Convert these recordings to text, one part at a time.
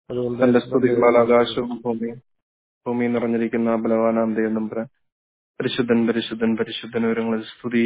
അതുകൊണ്ട് തന്റെ നന്ദി സ്തുതികളാൽ ആകാശവും ഭൂമിയും ഭൂമി നിറഞ്ഞിരിക്കുന്ന ബലവാനാം ദൈവനമ്പുരാൻ പരിശുദ്ധൻ പരിശുദ്ധൻ പരിശുദ്ധൻ ഒരുങ്ങളിൽ സ്തുതി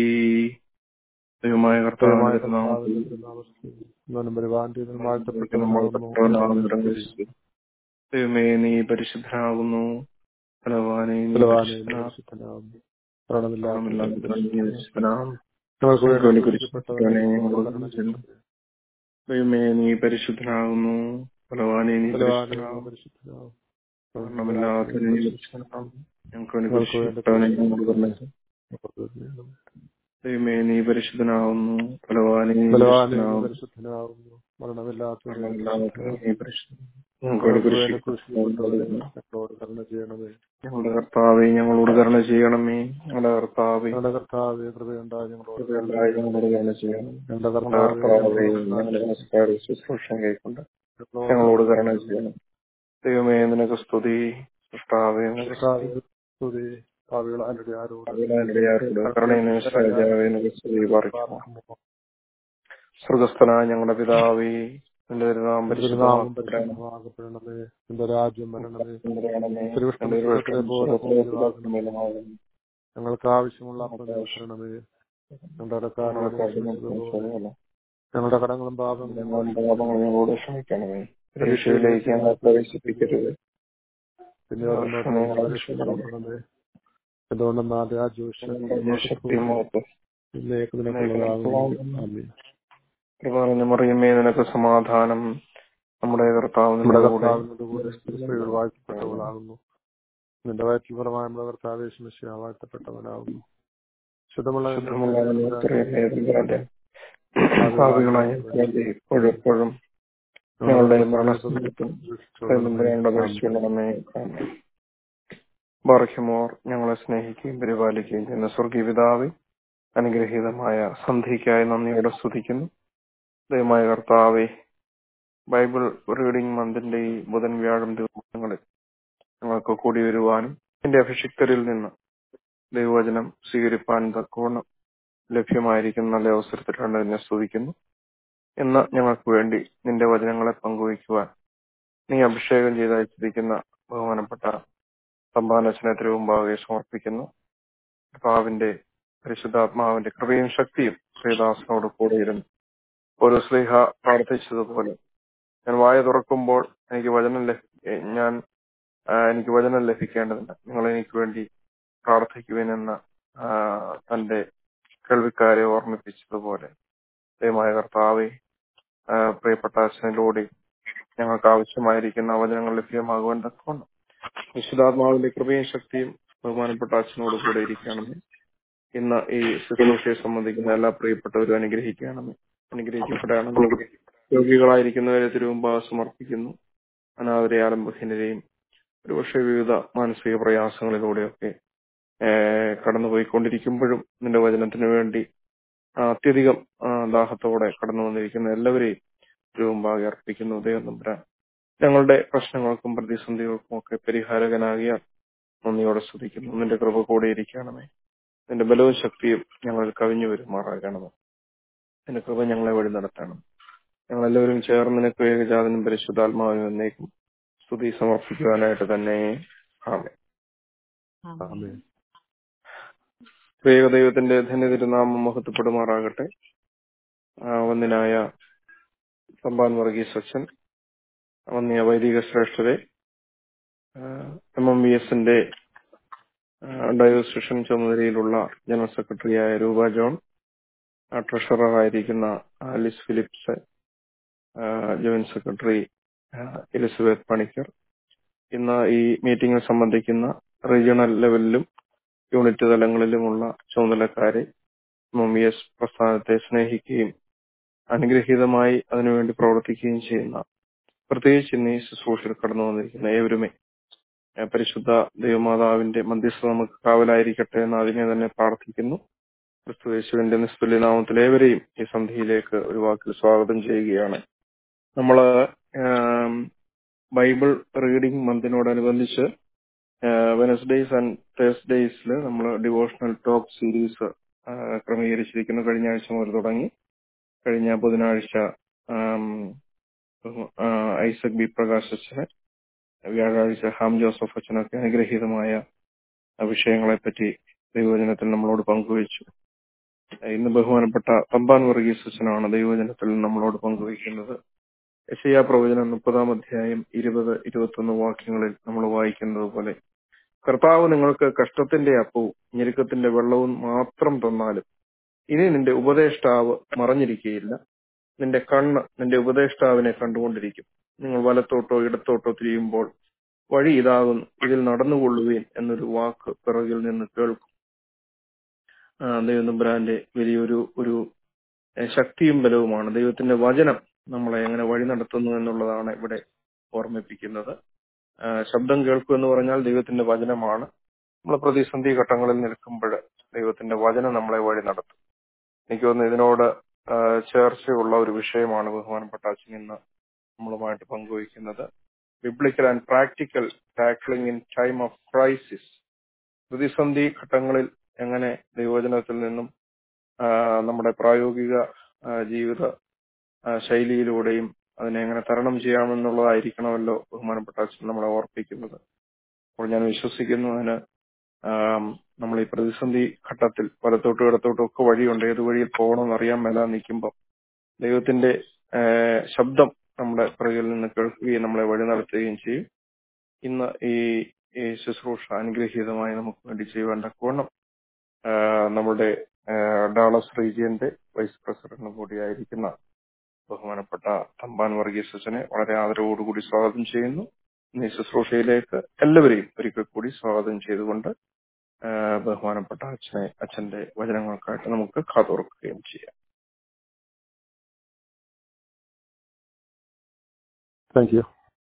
ദൈവമായ ദൈവമായ കർത്താവിന്റെ കർത്താവിന്റെ നാമത്തിൽ തിരുനാമത്തിൽ ഇന്നും വരുവാൻ്റെ നമ്മൾ വാഴ്ത്തപ്പെട്ടവനാകുന്നു കർത്താവിനാമത്തിൽ സ്തുതി. ദൈവമേ നീ പരിശുദ്ധനാകുന്നു ബലവാനെ നീ ബലവാനെ പരിശുദ്ധനാകുന്നു പരിശുദ്ധനാകുന്നു മരണമില്ലാത്ത മരണമില്ലാത്തവൻ നീ പരിശുദ്ധനാകുന്നു ഞങ്ങൾക്ക് ഞങ്ങൾക്ക് വേണ്ടി വേണ്ടി കുരിശിക്കപ്പെട്ടവനെ ഞങ്ങളോട് കരുണ ചെയ്യുന്നു. ചെയ്യണമേ. ദൈവമേ നീ പരിശുദ്ധനാകുന്നു ബലവാനെ നീ ബലവാനെ പരിശുദ്ധനാകുന്നു പരിശുദ്ധനാകുന്നു മരണമില്ലാത്തവൻ നീ പരിശുദ്ധനാകുന്നു ഞങ്ങൾക്ക് വേണ്ടി ഞങ്ങൾക്ക് വേണ്ടി കുരിശിക്കപ്പെട്ടവനെ ഞങ്ങളോട് കരുണ ചെയ്യുന്നു. ചെയ്യണമേ. ദൈവമേ നീ പരിശുദ്ധനാകുന്നു ബലവാനെ നീ ബലവാനെ പരിശുദ്ധനാകുന്നു പരിശുദ്ധനാകുന്നു മരണമില്ലാത്തവനെ മരണമില്ലാത്തവൻ നീ പരിശുദ്ധനാകുന്നു ഞങ്ങൾക്ക് വേണ്ടി ഞങ്ങൾക്ക് വേണ്ടി കുരിശിക്കപ്പെട്ടവനെ ഞങ്ങളോട് കരുണ ചെയ്യണമേ ഞങ്ങളുടെ കർത്താവെ ഞങ്ങളോട് കരുണ ചെയ്യണമേ ഞങ്ങളുടെ കർത്താവെ ഞങ്ങളുടെ കർത്താവെ കൃപയുണ്ടായി ഞങ്ങളോട് കൃപയുണ്ടായി ഞങ്ങളോട് കരുണ ചെയ്യണം ഞങ്ങളുടെ ഞങ്ങളുടെ കർത്താവെ ഞങ്ങളുടെ നമസ്കാര ശുശ്രൂഷ കൈക്കൊണ്ട് ഞങ്ങളോട് കരുണ ചെയ്യണം ദൈവമേ നിനക്ക് സ്തുതി സൃഷ്ടാവേ നിനക്ക് സ്തുതി. സ്തുതി പാവികളാരുടെ ആരോട് അഖിലാണ്ടിയാരോട് കരുണയിന് രാജാവേ നിനക്ക് സ്തുതി പാർക്കുന്നു സ്വർഗസ്ഥനായ ഞങ്ങളുടെ പിതാവേ നിന്റെ തിരുനാമം തിരുനാമം പരിശുദ്ധമാക്കപ്പെടണം. പരിശുദ്ധമാകപ്പെടണമേ നിന്റെ രാജ്യം വരണമേ നിന്റെ തിരുവിഷ്ടം നിന്റെ സ്വർഗ്ഗത്തിലെ പോലെ സ്വർഗ്ഗത്തിലെ മേലുമാകുന്നു. ഞങ്ങൾക്ക് ആവശ്യമുള്ള അപ്പം തരണമേ ഞങ്ങളുടെ ഞങ്ങളുടെ കടക്കാരോട് കടങ്ങളും ക്ഷമിച്ചതുപോലെ ക്ഷമിക്കണമേ. ഞങ്ങളുടെ കടങ്ങളും പാപങ്ങളും ഞങ്ങളുടെ പാപങ്ങൾ ഞങ്ങളോട് ക്ഷമിക്കണമേ പരീക്ഷയിലേക്ക് ഞങ്ങളെ പ്രവേശിപ്പിക്കരുത് പിന്നെ ഞങ്ങളെ രക്ഷിക്കണമേ എന്തുകൊണ്ടെന്നാൽ രാജ്യവും ശക്തി മുഖത്ത് ഇന്നേക്ക് നിനക്കുള്ളതാകുന്നു ആമേൻ കൃപാനിന്റെ മറിയമേ നിനക്ക് സമാധാനം നമ്മുടെ കർത്താവ് നമ്മുടെ നിങ്ങളുടെ കൂടെ കർത്താവിനോടുകൂടെ സ്ത്രീകൾ വാഴ്ത്തപ്പെട്ടവളാകുന്നു നിന്റെ വയറ്റിൽ ഫലമായ നമ്മുടെ കർത്താവേശമിശ വാഴ്ത്തപ്പെട്ടവനാകുന്നു ശുദ്ധമുള്ള ശുദ്ധമുള്ള ഉത്തരമേ തമ്പുരാന്റെ ഭാവികളായ ഞങ്ങൾക്ക് ഇപ്പോഴും എപ്പോഴും ഞങ്ങളുടെ മരണസമയത്തും തമ്പുരാനുടെ അപേക്ഷിക്കണമേ ആമേൻ. ബാർഹ്യമോർ ഞങ്ങളെ സ്നേഹിക്കുകയും പരിപാലിക്കുകയും ചെയ്യുന്ന സ്വർഗീയ പിതാവേ അനുഗ്രഹീതമായ സന്ധിക്കായി നന്ദിയോടെ സ്തുതിക്കുന്നു ദയമായ കർത്താവെ ബൈബിൾ റീഡിംഗ് മന്തിന്റെ ഈ ബുധൻ വ്യാഴം ദിവസങ്ങളിൽ ഞങ്ങൾക്ക് കൂടി വരുവാനും എന്റെ അഭിഷിക്തരിൽ നിന്ന് ദൈവവചനം സ്വീകരിപ്പാൻ തക്കവണ്ണം ലഭ്യമായിരിക്കുന്ന നല്ല അവസരത്തിലാണ് എന്നെ സ്തുതിക്കുന്നു ഇന്ന് ഞങ്ങൾക്ക് വേണ്ടി നിന്റെ വചനങ്ങളെ പങ്കുവയ്ക്കുവാൻ നീ അഭിഷേകം ചെയ്ത് അയച്ചിരിക്കുന്ന ബഹുമാനപ്പെട്ട സമ്പാദനത്തിന് തിരുവുമ്പാകെ സമർപ്പിക്കുന്നു കർത്താവിന്റെ പരിശുദ്ധാത്മാവിന്റെ കൃപയും ശക്തിയും ശ്രീദാസനോട് കൂടെ ഇരുന്നു ഒരു സ്ലീഹ പ്രാർത്ഥിച്ചതുപോലെ ഞാൻ വായ തുറക്കുമ്പോൾ എനിക്ക് വചനം ലഭി ഞാൻ ആ, എനിക്ക് വചനം ലഭിക്കേണ്ടതില്ല നിങ്ങൾ എനിക്ക് വേണ്ടി പ്രാർത്ഥിക്കുവിനെന്ന ആ, തന്റെ കേൾവിക്കാരെ ഓർമ്മിപ്പിച്ചതുപോലെ ദയമായ കർത്താവെ ആ, പ്രിയപ്പെട്ട അച്ഛനിലൂടെ ഞങ്ങൾക്ക് ആവശ്യമായിരിക്കുന്ന വചനങ്ങൾ ലഭ്യമാകുവാൻ തക്കവണ്ണം വിശുദ്ധാത്മാവിന്റെ കൃപയും ശക്തിയും ബഹുമാനപ്പെട്ട അച്ഛനോട് കൂടെ ഇരിക്കണമേ ഇന്ന് ഈ ശുശ്രൂഷയെ സംബന്ധിക്കുന്ന എല്ലാ പ്രിയപ്പെട്ടവരും അനുഗ്രഹിക്കണമേ അനുഗ്രഹിക്കപ്പെടണമെങ്കിൽ രോഗികളായിരിക്കുന്നവരെ തിരുവുമ്പ സമർപ്പിക്കുന്നു അനാഥരെ ആലംബഹീനരെയും ഒരുപക്ഷെ വിവിധ മാനസിക പ്രയാസങ്ങളിലൂടെയൊക്കെ ഏഹ് കടന്നുപോയിക്കൊണ്ടിരിക്കുമ്പോഴും നിന്റെ വചനത്തിന് വേണ്ടി ആ, അത്യധികം ആ, ദാഹത്തോടെ കടന്നു വന്നിരിക്കുന്ന എല്ലാവരെയും തിരുവുമ്പാകെ അർപ്പിക്കുന്നു ദൈവം നമ്പുരാൻ ഞങ്ങളുടെ പ്രശ്നങ്ങൾക്കും പ്രതിസന്ധികൾക്കും ഒക്കെ പരിഹാരകനാകിയ നന്ദിയോടെ സ്തുതിക്കുന്നു നിന്റെ കൃപ കൂടെ ഇരിക്കണമേ നിന്റെ ബലവും ശക്തിയും ഞങ്ങളിൽ കവിഞ്ഞു വരുമാറാകണമേ നിന്റെ കൃപ ഞങ്ങളെ വഴി നടത്തണം ഞങ്ങളെല്ലാവരും ചേർന്ന് നിനക്ക് ഏകജാതനും പരിശുദ്ധാത്മാവിനും എന്നേക്കും സ്തുതി സമർപ്പിക്കുവാനായിട്ട് തന്നെ ആമേ ആമേൻ ഏക ദൈവത്തിന്റെ ധന്യതിരുനാമം മഹത്വപ്പെടുമാറാകട്ടെ ആ, വന്ദനായ സമ്പാൻ വർഗീസ് അച്ഛൻ വന്യ വൈദിക ശ്രേഷ്ഠരെ എം എം വി എസിന്റെ ഡയോസിഷൻ ചുമതലയിലുള്ള ജനറൽ സെക്രട്ടറിയായ രൂപ ജോൺ ആ, ട്രഷററായിരിക്കുന്ന ആലിസ് ഫിലിപ്സ് ആ, ജോയിന്റ് സെക്രട്ടറി ആ, എലിസബത്ത് പണിക്കർ ഇന്ന് ഈ മീറ്റിംഗിൽ സംബന്ധിക്കുന്ന റീജിയണൽ ലെവലിലും യൂണിറ്റ് തലങ്ങളിലുമുള്ള ചുമതലക്കാരെ എം എം വി എസ് പ്രസ്ഥാനത്തെ സ്നേഹിക്കുകയും അനുഗ്രഹീതമായി അതിനുവേണ്ടി പ്രവർത്തിക്കുകയും ചെയ്യുന്ന പ്രത്യേകിച്ച് ഇന്ന് ഈ ശുശ്രൂഷയിൽ കടന്നു വന്നിരിക്കുന്ന ഏവരുമേ ഏഹ് പരിശുദ്ധ ദൈവമാതാവിന്റെ മധ്യസ്ഥ നമുക്ക് കാവലായിരിക്കട്ടെ എന്ന് ആദ്യമേ തന്നെ പ്രാർത്ഥിക്കുന്നു ക്രിസ്തു യേശുവിന്റെ നിസ്തുല്യ നാമത്തിൽ ഏവരെയും ഈ സന്ധിയിലേക്ക് ഒരു വാക്കിൽ സ്വാഗതം ചെയ്യുകയാണ് നമ്മൾ ബൈബിൾ റീഡിംഗ് മന്തിനോടനുബന്ധിച്ച് വെനസ്ഡേയ്സ് ആൻഡ് തേഴ്സ്ഡേയ്സിൽ നമ്മൾ ഡിവോഷണൽ ടോക്ക് സീരീസ് ക്രമീകരിച്ചിരിക്കുന്നു കഴിഞ്ഞ ആഴ്ച മുതൽ തുടങ്ങി കഴിഞ്ഞ ബുധനാഴ്ച ആം, ആ, ഐസക് ബി പ്രകാശ് അച്ഛന് വ്യാഴാഴ്ച ഹാം ജോസഫ് അച്ഛനൊക്കെ അനുഗ്രഹീതമായ വിഷയങ്ങളെപ്പറ്റി ദൈവവചനത്തിൽ നമ്മളോട് പങ്കുവച്ചു ഇന്ന് ബഹുമാനപ്പെട്ട തമ്പാൻ വർഗീസ് അച്ഛനാണ് ദൈവവചനത്തിൽ നമ്മളോട് പങ്കുവയ്ക്കുന്നത് യശയാ പ്രവചനം മുപ്പതാം അധ്യായം ഇരുപത് ഇരുപത്തൊന്ന് വാക്യങ്ങളിൽ നമ്മൾ വായിക്കുന്നത് പോലെ കർത്താവ് നിങ്ങൾക്ക് കഷ്ടത്തിന്റെ അപ്പവും ഞെരുക്കത്തിന്റെ വെള്ളവും മാത്രം തന്നാലും ഇനി നിന്റെ ഉപദേഷ്ടാവ് മറഞ്ഞിരിക്കുകയില്ല നിന്റെ കണ്ണ് നിന്റെ ഉപദേഷ്ടാവിനെ കണ്ടുകൊണ്ടിരിക്കും നിങ്ങൾ വലത്തോട്ടോ ഇടത്തോട്ടോ തിരിയുമ്പോൾ വഴി ഇതാകുന്നു ഇതിൽ നടന്നുകൊള്ളുവീൻ എന്നൊരു വാക്ക് പിറകിൽ നിന്ന് കേൾക്കും ആ, ദൈവം തമ്പുരാന്റെ വലിയൊരു ഒരു ഏഹ്, ശക്തിയും ബലവുമാണ് ദൈവത്തിന്റെ വചനം നമ്മളെ എങ്ങനെ വഴി നടത്തുന്നു എന്നുള്ളതാണ് ഇവിടെ ഓർമ്മിപ്പിക്കുന്നത് ആ, ശബ്ദം കേൾക്കുക എന്ന് പറഞ്ഞാൽ ദൈവത്തിന്റെ വചനമാണ് നമ്മൾ പ്രതിസന്ധി ഘട്ടങ്ങളിൽ നിൽക്കുമ്പോൾ ദൈവത്തിന്റെ വചനം നമ്മളെ വഴി നടത്തും എനിക്ക് തോന്നുന്നു ഇതിനോട് ആ, ചേർച്ചയുള്ള ഒരു വിഷയമാണ് ബഹുമാനപ്പെട്ട അച്ഛൻ ഇന്ന് നമ്മളുമായിട്ട് പങ്കുവയ്ക്കുന്നത് biblical and practical tackling in time of crisis പ്രതിസന്ധി ഘട്ടങ്ങളിൽ എങ്ങനെ ദൈവവചനത്തിൽ നിന്നും ആ, നമ്മുടെ പ്രായോഗിക ആ, ജീവിത ആ, ശൈലിയിലൂടെയും അതിനെ എങ്ങനെ തരണം ചെയ്യാമെന്നുള്ളതായിരിക്കണമല്ലോ ബഹുമാനപ്പെട്ട അച്ഛൻ നമ്മളെ ഓർപ്പിക്കുന്നത് അപ്പോൾ ഞാൻ വിശ്വസിക്കുന്നു അതിന് ആം, നമ്മൾ ഈ പ്രതിസന്ധി ഘട്ടത്തിൽ വലത്തോട്ടും ഇടത്തോട്ടും ഒക്കെ വഴിയുണ്ട് ഏത് വഴിയിൽ പോകണമെന്ന് അറിയാൻ മേല നിൽക്കുമ്പോൾ ദൈവത്തിന്റെ ആ, ശബ്ദം നമ്മുടെ പിറകിൽ നിന്ന് കേൾക്കുകയും നമ്മളെ വഴി നടത്തുകയും ചെയ്യും ഇന്ന് ഈ ഈ ശുശ്രൂഷ അനുഗ്രഹീതമായി നമുക്ക് വേണ്ടി ചെയ്യുവാൻ തക്കവണ്ണം ആ, നമ്മുടെ ആ, ഡാളസ് റീജിയന്റെ വൈസ് പ്രസിഡന്റ് കൂടിയായിരിക്കുന്ന ബഹുമാനപ്പെട്ട തമ്പാൻ വർഗീസ് അച്ഛനെ വളരെ ആദരവോടുകൂടി സ്വാഗതം ചെയ്യുന്നു ഇന്ന് ഈ ശുശ്രൂഷയിലേക്ക് എല്ലാവരെയും ഒരിക്കൽ കൂടി സ്വാഗതം ചെയ്തുകൊണ്ട് ആ, ബഹുമാനപ്പെട്ട അച്ഛനെ അച്ഛന്റെ വചനങ്ങൾക്കായിട്ട് നമുക്ക് കാതോർക്കുകയും ചെയ്യാം താങ്ക് യു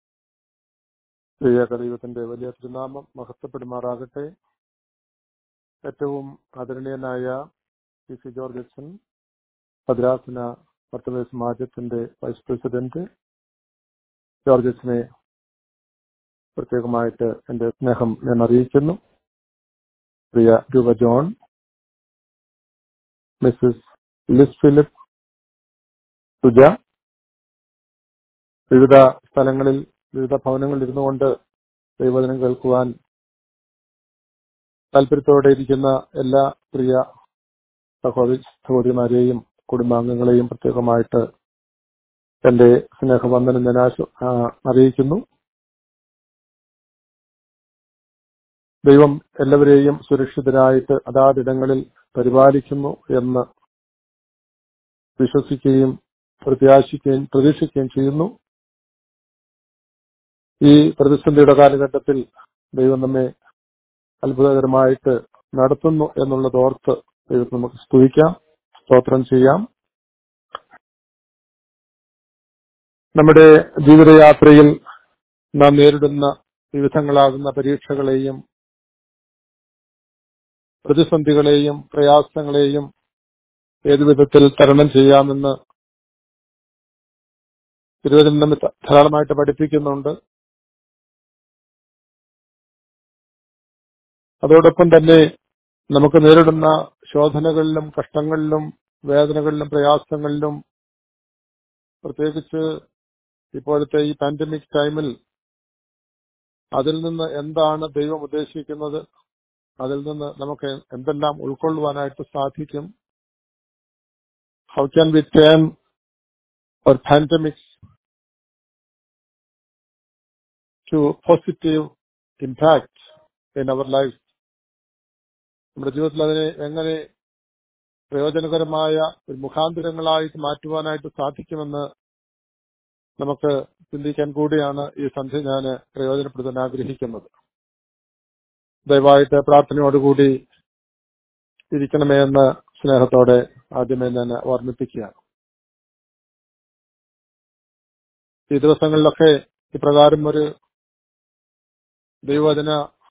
ദൈവക ദൈവത്തിന്റെ വലിയ തിരുനാമം മഹത്വപ്പെടുമാറാകട്ടെ ഏറ്റവും ആദരണീയനായ പി സി ജോർജ് അച്ഛൻ ഭദ്രാസന വർത്തമാന സമാജത്തിന്റെ വൈസ് പ്രസിഡന്റ് ജോർജ് അച്ഛനെ പ്രത്യേകമായിട്ട് എന്റെ സ്നേഹം ഞാൻ അറിയിക്കുന്നു പ്രിയ Roopa John Mrs Liz Philip Suja വിവിധ സ്ഥലങ്ങളിൽ വിവിധ ഭവനങ്ങളിൽ ഇരുന്നുകൊണ്ട് ദൈവവചനം കേൾക്കുവാൻ താല്പര്യത്തോടെ ഇരിക്കുന്ന എല്ലാ പ്രിയ സഹോദരി സഹോദരിമാരെയും കുടുംബാംഗങ്ങളെയും പ്രത്യേകമായിട്ട് എന്റെ സ്നേഹവന്ദനം ഞാൻ ആശ- ആ, അറിയിക്കുന്നു ദൈവം എല്ലാവരെയും സുരക്ഷിതരായിട്ട് അതാതിടങ്ങളിൽ പരിപാലിക്കുന്നു എന്ന് വിശ്വസിക്കുകയും പ്രത്യാശിക്കുകയും പ്രതീക്ഷിക്കുകയും ചെയ്യുന്നു ഈ പ്രതിസന്ധിയുടെ കാലഘട്ടത്തിൽ ദൈവം നമ്മെ അത്ഭുതകരമായിട്ട് നടത്തുന്നു എന്നുള്ളത് ഓർത്ത് ദൈവത്തെ നമുക്ക് സ്തുതിക്കാം സ്തോത്രം ചെയ്യാം നമ്മുടെ ജീവിതയാത്രയിൽ നാം നേരിടുന്ന വിവിധങ്ങളാകുന്ന പരീക്ഷകളെയും പ്രതിസന്ധികളെയും പ്രയാസങ്ങളെയും ഏതു വിധത്തിൽ തരണം ചെയ്യാമെന്ന് തിരുവചനം നമ്മെ ധാരാളമായിട്ട് പഠിപ്പിക്കുന്നുണ്ട് അതോടൊപ്പം തന്നെ നമുക്ക് നേരിടുന്ന ശോധനകളിലും കഷ്ടങ്ങളിലും വേദനകളിലും പ്രയാസങ്ങളിലും പ്രത്യേകിച്ച് ഇപ്പോഴത്തെ ഈ പാൻഡമിക് ടൈമിൽ അതിൽ നിന്ന് എന്താണ് ദൈവം ഉദ്ദേശിക്കുന്നത് അതിൽ നിന്ന് നമുക്ക് എന്തെല്ലാം ഉൾക്കൊള്ളുവാനായിട്ട് സാധിക്കും how can we turn or pandemics to positive impact in our lives. നമ്മുടെ ജീവിതത്തിൽ അതിനെ എങ്ങനെ പ്രയോജനകരമായ ഒരു മുഖാന്തരങ്ങളായിട്ട് മാറ്റുവാനായിട്ട് സാധിക്കുമെന്ന് നമുക്ക് ചിന്തിക്കാൻ കൂടിയാണ് ഈ സന്ധ്യ ഞാൻ പ്രയോജനപ്പെടുത്താൻ ആഗ്രഹിക്കുന്നത് ദയവായിട്ട് പ്രാർത്ഥനയോടുകൂടി ഇരിക്കണമേ എന്ന് സ്നേഹത്തോടെ ആദ്യമേ ഞാൻ ഓർമ്മിപ്പിക്കുകയാണ് ഈ ദിവസങ്ങളിലൊക്കെ ഇപ്രകാരം ഒരു ദൈവവചന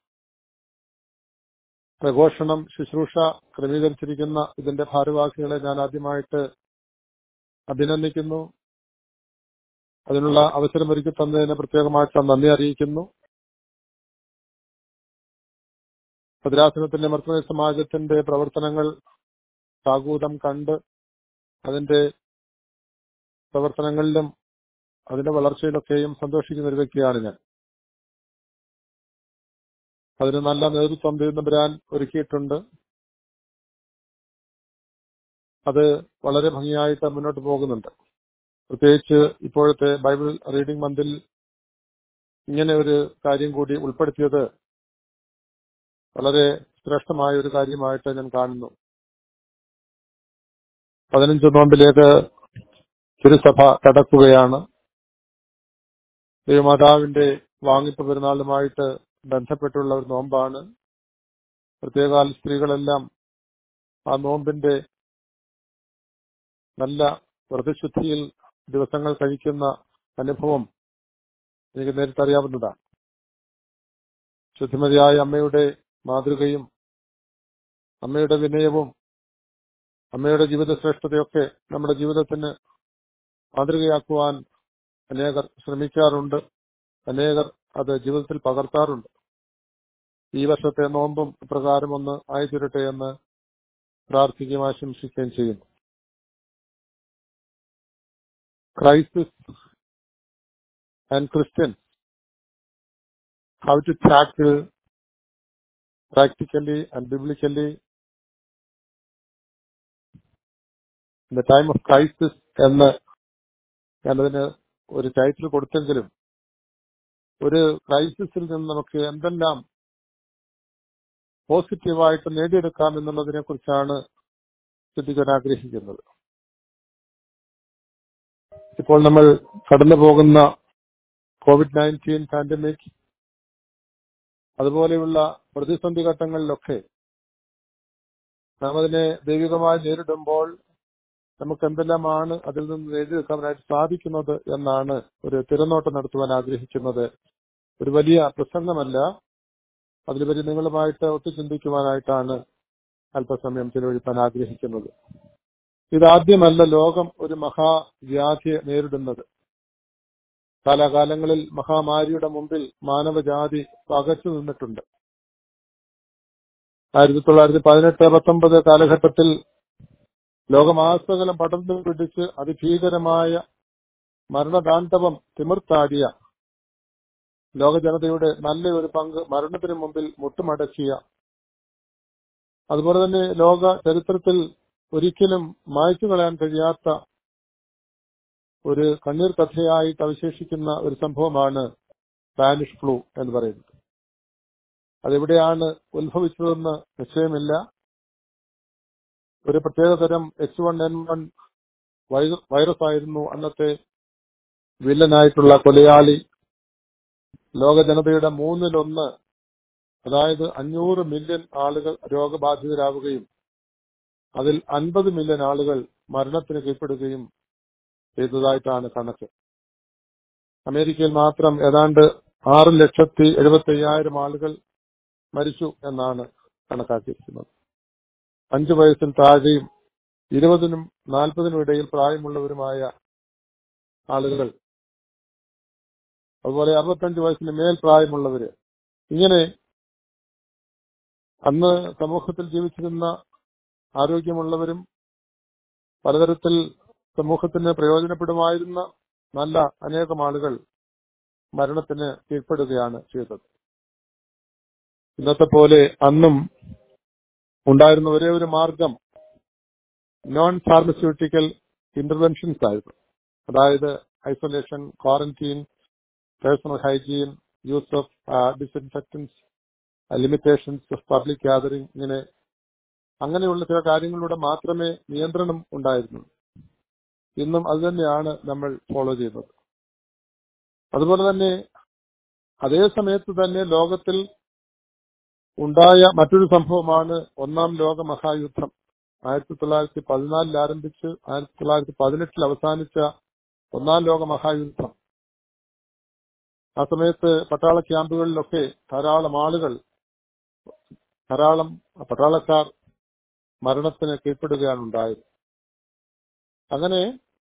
പ്രഘോഷണം ശുശ്രൂഷ ക്രമീകരിച്ചിരിക്കുന്ന ഇതിന്റെ ഭാരവാഹികളെ ഞാൻ ആദ്യമായിട്ട് അഭിനന്ദിക്കുന്നു അതിനുള്ള അവസരം ഒരുക്കി തന്നതിന് പ്രത്യേകമായിട്ട് നന്ദി അറിയിക്കുന്നു ഭദ്രാസനത്തിന്റെ മർത്തമ സമാജത്തിന്റെ പ്രവർത്തനങ്ങൾ സാഗൂതം കണ്ട് അതിന്റെ പ്രവർത്തനങ്ങളിലും അതിന്റെ വളർച്ചയിലൊക്കെയും സന്തോഷിക്കുന്ന ഒരു വ്യക്തിയാണ് ഞാൻ അതിന് നല്ല നേതൃത്വം ദൈവം ഒരുക്കിയിട്ടുണ്ട് അത് വളരെ ഭംഗിയായിട്ട് മുന്നോട്ട് പോകുന്നുണ്ട് പ്രത്യേകിച്ച് ഇപ്പോഴത്തെ ബൈബിൾ റീഡിംഗ് മന്തിൽ ഇങ്ങനെ ഒരു കാര്യം കൂടി ഉൾപ്പെടുത്തിയത് വളരെ ശ്രേഷ്ഠമായ ഒരു കാര്യമായിട്ട് ഞാൻ കാണുന്നു പതിനഞ്ച് നോമ്പിലേക്ക് തിരുസഭ കടക്കുകയാണ് ദൈവമാതാവിന്റെ വാങ്ങിപ്പ് പെരുന്നാളുമായിട്ട് ബന്ധപ്പെട്ടുള്ള ഒരു നോമ്പാണ് പ്രത്യേകാൽ സ്ത്രീകളെല്ലാം ആ നോമ്പിന്റെ നല്ല വ്രതശുദ്ധിയിൽ ദിവസങ്ങൾ കഴിക്കുന്ന അനുഭവം എനിക്ക് നേരിട്ടറിയാവുന്നതാണ് ശുദ്ധിമതിയായ അമ്മയുടെ മാതൃകയും അമ്മയുടെ വിനയവും അമ്മയുടെ ജീവിത ശ്രേഷ്ഠതയൊക്കെ നമ്മുടെ ജീവിതത്തിന് മാതൃകയാക്കുവാൻ അനേകർ ശ്രമിക്കാറുണ്ട് അനേകർ അത് ജീവിതത്തിൽ പകർത്താറുണ്ട് ഈ വർഷത്തെ നോമ്പും ഇപ്രകാരം ഒന്ന് ആയിത്തീരട്ടെ എന്ന് പ്രാർത്ഥിക്കുകയും ആശംസിക്കുകയും ചെയ്യുന്നു crisis and Christian how to tackle practically and biblically in the time of crisis എന്ന് ഞാനതിന് ഒരു ടൈറ്റിൽ കൊടുത്തെങ്കിലും ഒരു ക്രൈസിസിൽ നിന്ന് നമുക്ക് എന്തെല്ലാം പോസിറ്റീവായിട്ട് നേടിയെടുക്കാം എന്നുള്ളതിനെ കുറിച്ചാണ് ചിന്തിക്കാൻ ആഗ്രഹിക്കുന്നത് ഇപ്പോൾ നമ്മൾ കടന്നു പോകുന്ന കോവിഡ് നയൻറ്റീൻ പാൻഡമിക് അതുപോലെയുള്ള പ്രതിസന്ധി ഘട്ടങ്ങളിലൊക്കെ നാം അതിനെ ദൈവികമായി നേരിടുമ്പോൾ നമുക്ക് എന്തെല്ലാമാണ് അതിൽ നിന്ന് നേടിയെടുക്കാനായിട്ട് സാധിക്കുന്നത് എന്നാണ് ഒരു തിരനോട്ടം നടത്തുവാൻ ആഗ്രഹിക്കുന്നത് ഒരു വലിയ പ്രസംഗമല്ല അതിലുപരി നിങ്ങളുമായിട്ട് ഒത്തു ചിന്തിക്കുവാനായിട്ടാണ് അല്പസമയം ചിലവഴിക്കാൻ ആഗ്രഹിക്കുന്നത് ഇതാദ്യമല്ല ലോകം ഒരു മഹാവ്യാധിയെ നേരിടുന്നത് കാലാകാലങ്ങളിൽ മഹാമാരിയുടെ മുമ്പിൽ മാനവജാതി പകച്ചു നിന്നിട്ടുണ്ട് ആയിരത്തി തൊള്ളായിരത്തി പതിനെട്ട് പത്തൊമ്പത് കാലഘട്ടത്തിൽ ലോകമാസകലം പടർന്നു പിടിച്ച് അതിഭീകരമായ മരണതാണ്ഡവം തിമിർത്താടിയ ലോക ജനതയുടെ നല്ല ഒരു പങ്ക് മരണത്തിന് മുമ്പിൽ മുട്ടുമടക്കിയ അതുപോലെ തന്നെ ലോക ചരിത്രത്തിൽ ഒരിക്കലും മായ്ച്ചു കളയാൻ കഴിയാത്ത ഒരു കണ്ണീർ കഥയായിട്ട് അവശേഷിക്കുന്ന ഒരു സംഭവമാണ് സ്പാനിഷ് ഫ്ലൂ എന്ന് പറയുന്നത് അതെവിടെയാണ് ഉത്ഭവിച്ചതെന്ന് നിശ്ചയമില്ല ഒരു പ്രത്യേകതരം H one N one virus ആയിരുന്നു അന്നത്തെ വില്ലനായിട്ടുള്ള കൊലയാളി ലോക ജനതയുടെ മൂന്നിലൊന്ന് അതായത് അഞ്ഞൂറ് മില്യൺ ആളുകൾ രോഗബാധിതരാവുകയും അതിൽ അൻപത് മില്യൺ ആളുകൾ മരണത്തിന് കീഴ്പ്പെടുകയും ചെയ്തതായിട്ടാണ് കണക്ക് അമേരിക്കയിൽ മാത്രം ഏതാണ്ട് ആറ് ലക്ഷത്തി എഴുപത്തി അയ്യായിരം ആളുകൾ മരിച്ചു എന്നാണ് കണക്കാക്കിയിരിക്കുന്നത് അഞ്ചു വയസ്സിൽ താഴെയും ഇരുപതിനും നാൽപ്പതിനും ഇടയിൽ പ്രായമുള്ളവരുമായ ആളുകൾ അതുപോലെ അറുപത്തഞ്ച് വയസ്സിന് മേൽ പ്രായമുള്ളവര് ഇങ്ങനെ അന്ന് സമൂഹത്തിൽ ജീവിച്ചിരുന്ന ആരോഗ്യമുള്ളവരും പലതരത്തിൽ സമൂഹത്തിന് പ്രയോജനപ്പെടുമായിരുന്ന നല്ല അനേകം ആളുകൾ മരണത്തിന് കീഴ്പ്പെടുകയാണ് ചെയ്തത് ഇന്നത്തെ പോലെ അന്നും ഉണ്ടായിരുന്ന ഒരേ ഒരു മാർഗം നോൺ ഫാർമസ്യൂട്ടിക്കൽ ഇന്റർവെൻഷൻസ് ആയിരുന്നു അതായത് isolation quarantine personal hygiene use of disinfectants limitations of public gathering ഇങ്ങനെ അങ്ങനെയുള്ള ചില കാര്യങ്ങളിലൂടെ മാത്രമേ നിയന്ത്രണം ഉണ്ടായിരുന്നു ഇന്നും അത് തന്നെയാണ് നമ്മൾ ഫോളോ ചെയ്യുന്നത് അതുപോലെ തന്നെ അതേ സമയത്ത് തന്നെ ലോകത്തിൽ ഉണ്ടായ മറ്റൊരു സംഭവമാണ് ഒന്നാം ലോക മഹായുദ്ധം ആയിരത്തി തൊള്ളായിരത്തി പതിനാലിൽ ആരംഭിച്ച് ആയിരത്തി തൊള്ളായിരത്തി പതിനെട്ടിൽ അവസാനിച്ച ഒന്നാം ലോക മഹായുദ്ധം ആ സമയത്ത് പട്ടാള ക്യാമ്പുകളിലൊക്കെ ധാരാളം ആളുകൾ ധാരാളം പട്ടാളക്കാർ മരണത്തിന് കീഴ്പ്പെടുകയാണ് ഉണ്ടായത് അങ്ങനെ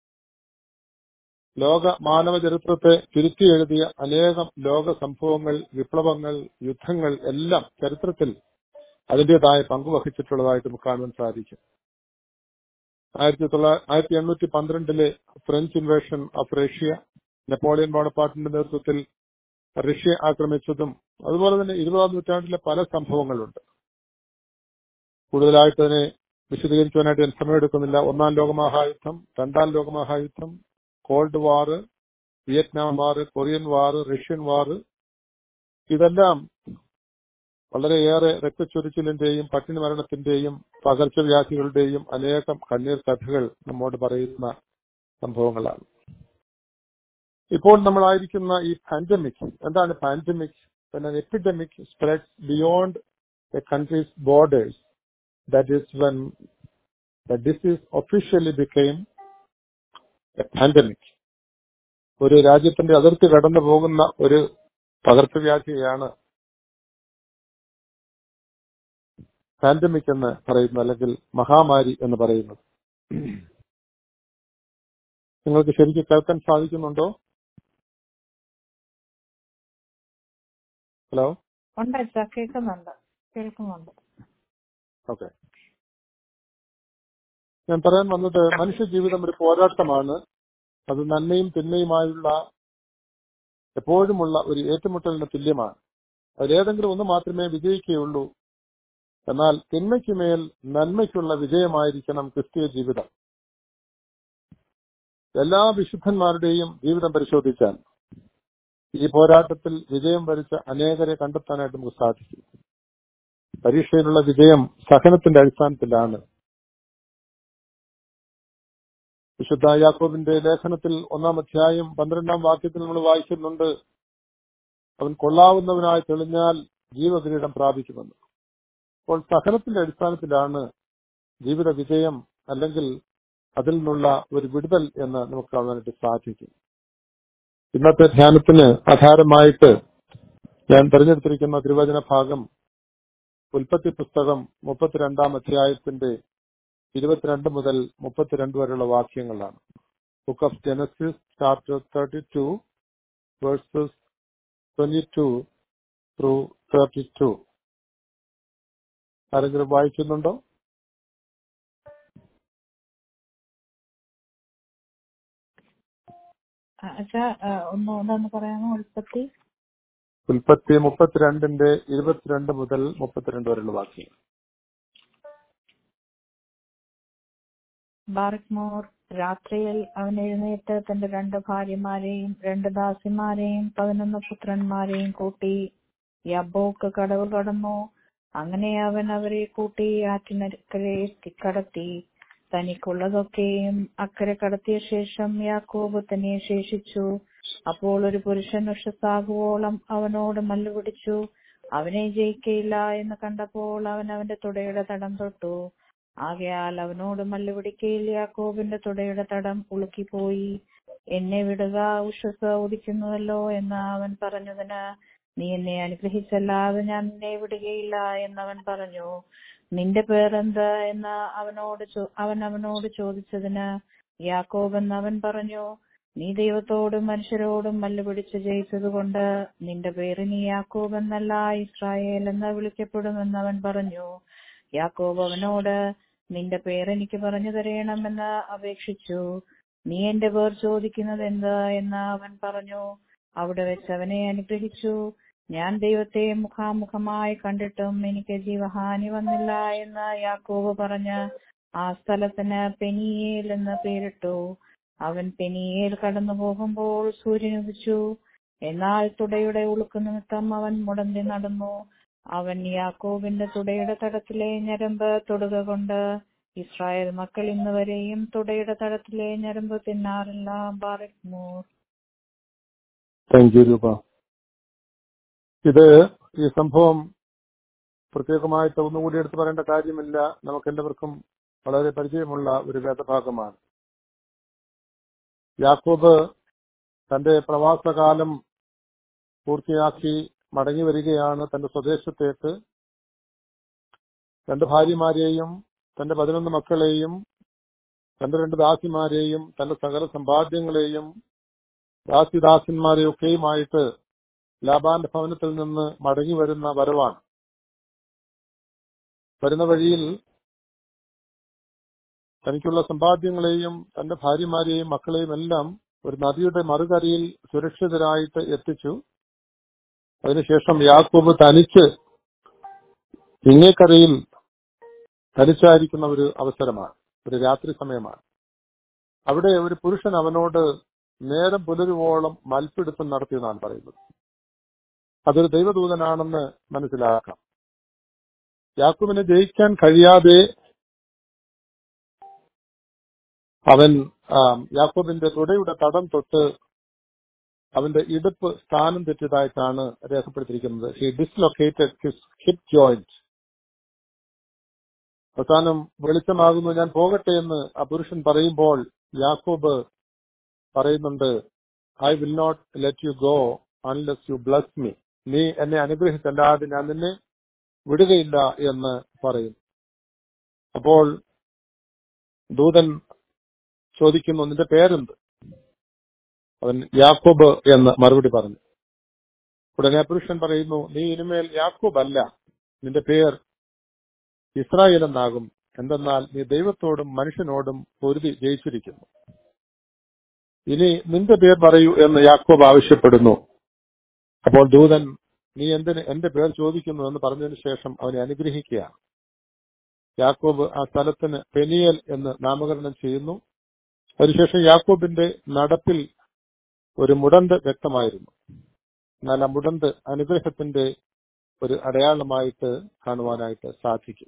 ലോക മാനവ ചരിത്രത്തെ തിരുത്തി എഴുതിയ അനേകം ലോക സംഭവങ്ങൾ വിപ്ലവങ്ങൾ യുദ്ധങ്ങൾ എല്ലാം ചരിത്രത്തിൽ അതിന്റേതായ പങ്ക് വഹിച്ചിട്ടുള്ളതായിട്ട് നമുക്ക് കാണുവാൻ സാധിക്കും ആയിരത്തി തൊള്ളായിരത്തി ആയിരത്തി എണ്ണൂറ്റി പന്ത്രണ്ടിലെ French invasion of Russia Napoleon ബോണപ്പാട്ടിന്റെ നേതൃത്വത്തിൽ റഷ്യ ആക്രമിച്ചതും അതുപോലെ തന്നെ ഇരുപതാം നൂറ്റാണ്ടിലെ പല സംഭവങ്ങളുണ്ട് കൂടുതലായിട്ട് അതിനെ വിശദീകരിക്കുവാനായിട്ട് ഞാൻ സമയമെടുക്കുന്നില്ല ഒന്നാം ലോകമഹായുദ്ധം രണ്ടാം ലോകമഹായുദ്ധം cold war Vietnam war Korean war Russian war ഇതെല്ലാം വളരെയേറെ രക്തച്ചൊരിച്ചിലിന്റെയും പട്ടിണി മരണത്തിന്റെയും പകർച്ചവ്യാധികളുടെയും അനേകം കണ്ണീർ കഥകൾ നമ്മോട് പറയുന്ന സംഭവങ്ങളാണ് ഇപ്പോൾ നമ്മളായിരിക്കുന്ന ഈ പാൻഡമിക് എന്താണ് pandemic epidemic spread beyond a countries borders that is when the disease officially became a pandemic ഒരു രാജ്യത്തിന്റെ അതിർത്തി കടന്നു പോകുന്ന ഒരു പകർച്ചവ്യാധിയാണ് പാൻഡമിക് എന്ന് പറയുന്നത് അല്ലെങ്കിൽ മഹാമാരി എന്ന് പറയുന്നത് നിങ്ങൾക്ക് ശരിക്കും കേൾക്കാൻ സാധിക്കുന്നുണ്ടോ ഹലോ ഉണ്ട് അച്ഛാ കേൾക്കുന്നുണ്ട് കേൾക്കുന്നുണ്ട് ഓക്കെ ഞാൻ പറയാൻ വന്നത് മനുഷ്യ ജീവിതം ഒരു പോരാട്ടമാണ് അത് നന്മയും തിന്മയുമായുള്ള എപ്പോഴുമുള്ള ഒരു ഏറ്റുമുട്ടലിന് തുല്യമാണ് അതിലേതെങ്കിലും ഒന്ന് മാത്രമേ വിജയിക്കുകയുള്ളൂ എന്നാൽ തിന്മയ്ക്കുമേൽ നന്മയ്ക്കുള്ള വിജയമായിരിക്കണം ക്രിസ്തീയ ജീവിതം എല്ലാ വിശുദ്ധന്മാരുടെയും ജീവിതം പരിശോധിച്ചാൽ ഈ പോരാട്ടത്തിൽ വിജയം വരിച്ച അനേകരെ കണ്ടെത്താനായിട്ട് നമുക്ക് സാധിക്കും പരീക്ഷയിലുള്ള വിജയം സഹനത്തിന്റെ അടിസ്ഥാനത്തിലാണ് വിശുദ്ധ യാക്കോബിന്റെ ലേഖനത്തിൽ ഒന്നാം അധ്യായം പന്ത്രണ്ടാം വാക്യത്തിൽ നമ്മൾ വായിക്കുന്നുണ്ട് അവൻ കൊള്ളാവുന്നവനായി തെളിഞ്ഞാൽ ജീവകിരീടം പ്രാപിക്കുമെന്ന് അപ്പോൾ സഹനത്തിന്റെ അടിസ്ഥാനത്തിലാണ് ജീവിത വിജയം അല്ലെങ്കിൽ അതിൽ നിന്നുള്ള ഒരു വിടുതൽ എന്ന് നമുക്ക് കാണാനായിട്ട് സാധിക്കും ഇന്നത്തെ ധ്യാനത്തിന് ആധാരമായിട്ട് ഞാൻ തെരഞ്ഞെടുത്തിരിക്കുന്ന തിരുവചന ഭാഗം ഉൽപ്പത്തി പുസ്തകം മുപ്പത്തിരണ്ടാം അധ്യായത്തിന്റെ ഇരുപത്തിരണ്ട് മുതൽ മുപ്പത്തിരണ്ട് വരെയുള്ള വാക്യങ്ങളാണ് book of Genesis chapter thirty two verses twenty two through thirty two ആരെങ്കിലും വായിക്കുന്നുണ്ടോ ആ, അച്ഛാ ആ, ഒന്ന് ഒന്നൊന്ന് പറയാമോ ഉൽപ്പത്തി ഉൽപ്പത്തി മുപ്പത്തിരണ്ടിന്റെ ഇരുപത്തിരണ്ട് മുതൽ മുപ്പത്തിരണ്ട് വരെയുള്ള വാക്യങ്ങൾ ബാറക്മോർ രാത്രിയിൽ അവൻ എഴുന്നേറ്റ് തന്റെ രണ്ട് ഭാര്യമാരെയും രണ്ട് ദാസിമാരെയും പതിനൊന്ന് പുത്രന്മാരെയും കൂട്ടി യബോക്ക് കടവ് കടന്നു അങ്ങനെ അവൻ അവരെ കൂട്ടി ആറ്റിനക്കരെ കടത്തി തനിക്കുള്ളതൊക്കെയും അക്കരെ കടത്തിയ ശേഷം യാക്കോബ് തന്നെ ശേഷിച്ചു അപ്പോൾ ഒരു പുരുഷൻ ഉഷസാകുവോളം അവനോട് മല്ലുപിടിച്ചു അവനെ ജയിക്കയില്ല എന്ന് കണ്ടപ്പോൾ അവൻ അവന്റെ തുടയുടെ തടം തൊട്ടു ആകയാൽ അവനോട് മല്ലുപിടിക്കയിൽ യാക്കോബിന്റെ തുടയുടെ തടം ഉളുക്കിപ്പോയി എന്നെ വിടുക ഉഷസ് ഉദിക്കുന്നുവല്ലോ എന്ന് അവൻ പറഞ്ഞതിന് നീ എന്നെ അനുഗ്രഹിച്ചല്ലാതെ ഞാൻ നിന്നെ വിടുകയില്ല എന്നവൻ പറഞ്ഞു നിന്റെ പേരെന്ത് എന്ന് അവനോട് ചോ- അവൻ അവനോട് ചോദിച്ചതിന് യാക്കോബ് എന്ന് അവൻ പറഞ്ഞു നീ ദൈവത്തോടും മനുഷ്യരോടും മല്ലുപിടിച്ച് ജയിച്ചതുകൊണ്ട് നിന്റെ പേര് നീ യാക്കോബ് എന്നല്ല ഇസ്രായേൽ എന്ന് വിളിക്കപ്പെടുമെന്ന് അവൻ പറഞ്ഞു യാക്കോബ് അവനോട് നിന്റെ പേര് എനിക്ക് പറഞ്ഞു തരണമെന്ന് അപേക്ഷിച്ചു നീ എന്റെ പേർ ചോദിക്കുന്നത് എന്ത് എന്ന് അവൻ പറഞ്ഞു അവിടെ വെച്ച് അവനെ അനുഗ്രഹിച്ചു ഞാൻ ദൈവത്തെ മുഖാമുഖമായി കണ്ടിട്ടും എനിക്ക് ജീവഹാനി വന്നില്ല എന്ന് യാക്കോബ് പറഞ്ഞ് ആ സ്ഥലത്തിന് പെനിയേൽ എന്ന് പേരിട്ടു അവൻ പെനിയേൽ കടന്നു പോകുമ്പോൾ സൂര്യൻ ഉദിച്ചു എന്നാൽ തുടയുടെ ഉളുക്ക് നിമിത്തം അവൻ മുടന്തി നടന്നു അവൻ യാക്കോബിന്റെ തുടയുടെ തടത്തിലെ ഞരമ്പ് തൊടുക കൊണ്ട് ഇസ്രായേൽ മക്കൾ ഇന്ന് വരെയും തുടയുടെ തടത്തിലെ ഞരമ്പ് തിന്നാറില്ല ബാറക്മോർ താങ്ക് യു രൂപ ഇത് ഈ സംഭവം പ്രത്യേകമായിട്ട് ഒന്നുകൂടി എടുത്തു പറയേണ്ട കാര്യമില്ല നമുക്ക് എല്ലാവർക്കും വളരെ പരിചയമുള്ള ഒരു വേദഭാഗമാണ് യാക്കോബ് തന്റെ പ്രവാസകാലം പൂർത്തിയാക്കി മടങ്ങി വരികയാണ് തന്റെ സ്വദേശത്തേക്ക് രണ്ട് ഭാര്യമാരെയും തന്റെ പതിനൊന്ന് മക്കളെയും തന്റെ രണ്ട് ദാസിമാരെയും തന്റെ സകല സമ്പാദ്യങ്ങളെയും ദാസിദാസന്മാരെയൊക്കെയുമായിട്ട് ലാബാന്റെ ഭവനത്തിൽ നിന്ന് മടങ്ങി വരുന്ന വരവാണ് വരുന്ന വഴിയിൽ തനിക്കുള്ള സമ്പാദ്യങ്ങളെയും തന്റെ ഭാര്യമാരെയും മക്കളെയും എല്ലാം ഒരു നദിയുടെ മറുകരയിൽ സുരക്ഷിതരായിട്ട് എത്തിച്ചു അതിനുശേഷം യാക്കോബ് തനിച്ച് ഇങ്ങേക്കരയിൽ തനിച്ചായിരിക്കുന്ന ഒരു അവസരമാണ് ഒരു രാത്രി സമയമാണ് അവിടെ ഒരു പുരുഷൻ അവനോട് നേരം പുലരുവോളം മൽപ്പിടുത്തം നടത്തിയെന്നാണ് പറയുന്നത് അതൊരു ദൈവദൂതനാണെന്ന് മനസ്സിലാക്കാം യാക്കൂബിനെ ജയിക്കാൻ കഴിയാതെ അവൻ ആ, യാക്കോബിന്റെ തുടയുടെ തടം തൊട്ട് അവന്റെ ഇടുപ്പ് സ്ഥാനം തെറ്റിയതായിട്ടാണ് രേഖപ്പെടുത്തിയിരിക്കുന്നത് he dislocated his hip joint അവസാനം വെളിച്ചമാകുന്നു ഞാൻ പോകട്ടെ എന്ന് ആ പുരുഷൻ പറയുമ്പോൾ യാക്കോബ് പറയുന്നുണ്ട് I will not let you go unless you bless me നീ എന്നെ അനുഗ്രഹിച്ചല്ലാതെ ഞാൻ നിന്നെ വിടുകയില്ല എന്ന് പറയും അപ്പോൾ ദൂതൻ ചോദിക്കുന്നു നിന്റെ പേരെന്ത് അവൻ യാക്കോബ് എന്ന് മറുപടി പറഞ്ഞു ഉടനെ ആ പുരുഷൻ പറയുന്നു നീ ഇനിമേൽ യാക്കോബ് അല്ല നിന്റെ പേർ ഇസ്രായേൽ എന്നാകും എന്തെന്നാൽ നീ ദൈവത്തോടും മനുഷ്യനോടും പൊരുതി ജയിച്ചിരിക്കുന്നു ഇനി നിന്റെ പേർ പറയൂ എന്ന് യാക്കോബ് ആവശ്യപ്പെടുന്നു അപ്പോൾ ദൂതൻ നീ എന്തിന് എന്റെ പേർ ചോദിക്കുന്നു എന്ന് പറഞ്ഞതിന് ശേഷം അവനെ അനുഗ്രഹിക്കുകയാണ് യാക്കോബ് ആ സ്ഥലത്തിന് പെനിയൽ എന്ന് നാമകരണം ചെയ്യുന്നു അതിനുശേഷം യാക്കോബിന്റെ നടപ്പിൽ ഒരു മുടന്ത് വ്യക്തമായിരുന്നു എന്നാൽ ആ മുടന്ത് അനുഗ്രഹത്തിന്റെ ഒരു അടയാളമായിട്ട് കാണുവാനായിട്ട് സാധിക്കും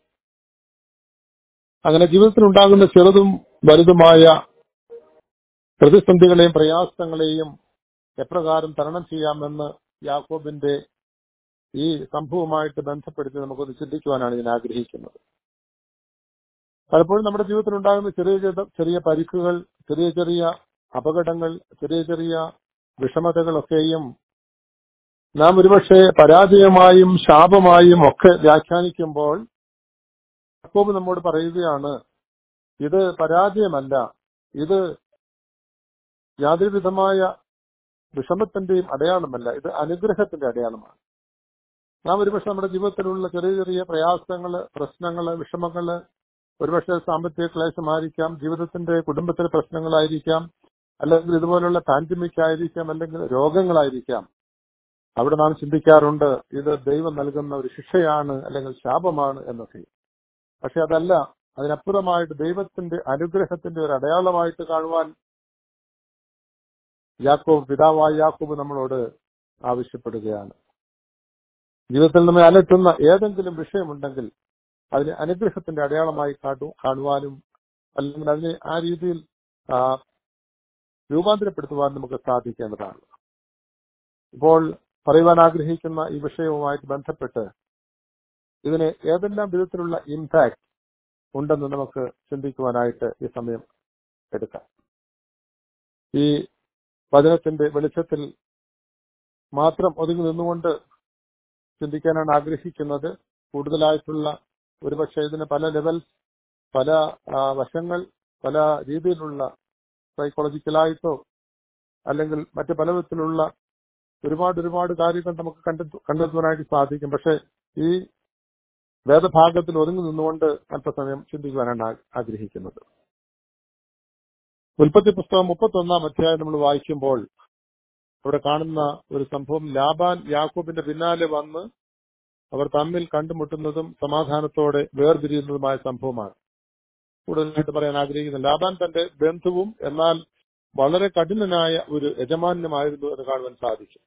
അങ്ങനെ ജീവിതത്തിൽ ഉണ്ടാകുന്ന ചെറുതും വലുതുമായ പ്രതിസന്ധികളെയും പ്രയാസങ്ങളെയും എപ്രകാരം തരണം ചെയ്യാമെന്ന് യാക്കോബിന്റെ ഈ സംഭവവുമായിട്ട് ബന്ധപ്പെടുത്തി നമുക്കൊന്ന് ചിന്തിക്കുവാനാണ് ഞാൻ ആഗ്രഹിക്കുന്നത് പലപ്പോഴും നമ്മുടെ ജീവിതത്തിൽ ഉണ്ടാകുന്ന ചെറിയ ചെറിയ ചെറിയ പരിക്കുകൾ ചെറിയ ചെറിയ അപകടങ്ങൾ ചെറിയ ചെറിയ വിഷമതകളൊക്കെയും നാം ഒരുപക്ഷെ പരാജയമായും ശാപമായും ഒക്കെ വ്യാഖ്യാനിക്കുമ്പോൾ യാക്കോബ് നമ്മോട് പറയുകയാണ് ഇത് പരാജയമല്ല ഇത് യാതൊരു വിധമായ വിഷമത്തിന്റെയും അടയാളമല്ല ഇത് അനുഗ്രഹത്തിന്റെ അടയാളമാണ് നാം ഒരുപക്ഷെ നമ്മുടെ ജീവിതത്തിലുള്ള ചെറിയ ചെറിയ പ്രയാസങ്ങള് പ്രശ്നങ്ങള് വിഷമങ്ങള് ഒരുപക്ഷെ സാമ്പത്തിക ക്ലേശമായിരിക്കാം ജീവിതത്തിന്റെ കുടുംബത്തിലെ പ്രശ്നങ്ങളായിരിക്കാം അല്ലെങ്കിൽ ഇതുപോലുള്ള പാൻഡമിക് ആയിരിക്കാം അല്ലെങ്കിൽ രോഗങ്ങളായിരിക്കാം അവിടെ നാം ചിന്തിക്കാറുണ്ട് ഇത് ദൈവം നൽകുന്ന ഒരു ശിക്ഷയാണ് അല്ലെങ്കിൽ ശാപമാണ് എന്നൊക്കെ പക്ഷെ അതല്ല അതിനപ്പുറമായിട്ട് ദൈവത്തിന്റെ അനുഗ്രഹത്തിന്റെ ഒരു അടയാളമായിട്ട് കാണുവാൻ യാക്കോബ് പിതാവായ യാക്കോബ് നമ്മളോട് ആവശ്യപ്പെടുകയാണ് ജീവിതത്തിൽ നമ്മെ അലട്ടുന്ന ഏതെങ്കിലും വിഷയമുണ്ടെങ്കിൽ അതിനെ അനുഗ്രഹത്തിന്റെ അടയാളമായി കാട്ടു കാണുവാനും അല്ലെങ്കിൽ അതിനെ ആ രീതിയിൽ ആ, രൂപാന്തരപ്പെടുത്തുവാൻ നമുക്ക് സാധിക്കേണ്ടതാണ് ഇപ്പോൾ പറയുവാൻ ആഗ്രഹിക്കുന്ന ഈ വിഷയവുമായിട്ട് ബന്ധപ്പെട്ട് ഇതിന് ഏതെല്ലാം വിധത്തിലുള്ള ഇമ്പാക്ട് ഉണ്ടെന്ന് നമുക്ക് ചിന്തിക്കുവാനായിട്ട് ഈ സമയം എടുക്കാം ഈ വചനത്തിന്റെ വെളിച്ചത്തിൽ മാത്രം ഒതുങ്ങി നിന്നുകൊണ്ട് ചിന്തിക്കാനാണ് ആഗ്രഹിക്കുന്നത് കൂടുതലായിട്ടുള്ള ഒരുപക്ഷെ ഇതിന് പല ലെവൽ പല ആ, വശങ്ങൾ പല രീതിയിലുള്ള സൈക്കോളജിക്കലായിട്ടോ അല്ലെങ്കിൽ മറ്റ് പല വിധത്തിലുള്ള ഒരുപാട് ഒരുപാട് കാര്യങ്ങൾ നമുക്ക് കണ്ടെത്തു കണ്ടെത്തുവാനായിട്ട് സാധിക്കും പക്ഷെ ഈ വേദഭാഗത്തിൽ ഒതുങ്ങി നിന്നുകൊണ്ട് അല്പസമയം ചിന്തിക്കുവാനാണ് ആ- ആഗ്രഹിക്കുന്നത് ഉൽപ്പത്തി പുസ്തകം മുപ്പത്തൊന്നാം അധ്യായം നമ്മൾ വായിക്കുമ്പോൾ അവിടെ കാണുന്ന ഒരു സംഭവം ലാബാൻ യാക്കോബിന്റെ പിന്നാലെ വന്ന് അവർ തമ്മിൽ കണ്ടുമുട്ടുന്നതും സമാധാനത്തോടെ വേർപിരിയുന്നതുമായ സംഭവമാണ് കൂടുതലായിട്ട് പറയാൻ ആഗ്രഹിക്കുന്നത് ലാബാൻ തന്റെ ബന്ധുവും എന്നാൽ വളരെ കഠിനനായ ഒരു യജമാന്യമായിരുന്നു എന്ന് കാണുവാൻ സാധിക്കും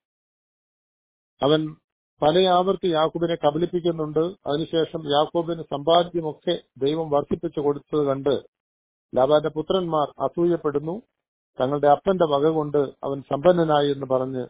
അവൻ പല ആവർത്തി യാക്കോബിനെ കബളിപ്പിക്കുന്നുണ്ട് അതിനുശേഷം യാക്കോബിന് സമ്പാദ്യമൊക്കെ ദൈവം വർദ്ധിപ്പിച്ചു കൊടുത്തത് കണ്ട് ലാബാന്റെ പുത്രന്മാർ അസൂയപ്പെടുന്നു തങ്ങളുടെ അപ്പന്റെ വക കൊണ്ട് അവൻ സമ്പന്നനായി എന്ന് പറഞ്ഞ്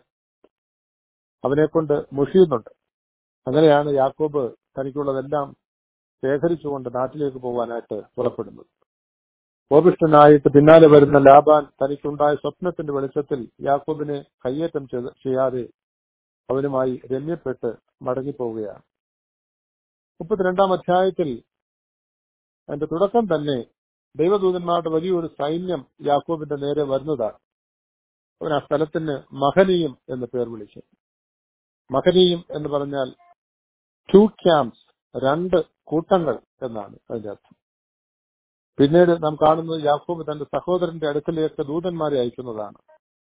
അവനെ കൊണ്ട് മുഷിയുന്നുണ്ട് അങ്ങനെയാണ് യാക്കോബ് തനിക്കുള്ളതെല്ലാം ശേഖരിച്ചുകൊണ്ട് നാട്ടിലേക്ക് പോകാനായിട്ട് പുറപ്പെടുന്നത് കോപിഷ്ഠനായിട്ട് പിന്നാലെ വരുന്ന ലാബാൻ തനിക്കുണ്ടായ സ്വപ്നത്തിന്റെ വെളിച്ചത്തിൽ യാക്കോബിനെ കയ്യേറ്റം ചെയ്ത് ചെയ്യാതെ അവനുമായി രമ്യപ്പെട്ട് മടങ്ങിപ്പോവുകയാണ് മുപ്പത്തിരണ്ടാം അധ്യായത്തിൽ അതിന്റെ തുടക്കം തന്നെ ദൈവദൂതന്മാരുടെ വലിയൊരു സൈന്യം യാക്കോബിന്റെ നേരെ വരുന്നതാണ് അവൻ ആ സ്ഥലത്തിന് മഹനീയം എന്ന് പേർ വിളിച്ചു മഹനീയം എന്ന് പറഞ്ഞാൽ ടു ക്യാമ്പ്സ് രണ്ട് കൂട്ടങ്ങൾ എന്നാണ് അതിന്റെ അർത്ഥം പിന്നീട് നാം കാണുന്നത് യാക്കോബ് തന്റെ സഹോദരന്റെ അടുക്കലേക്ക് ദൂതന്മാരെ അയക്കുന്നതാണ്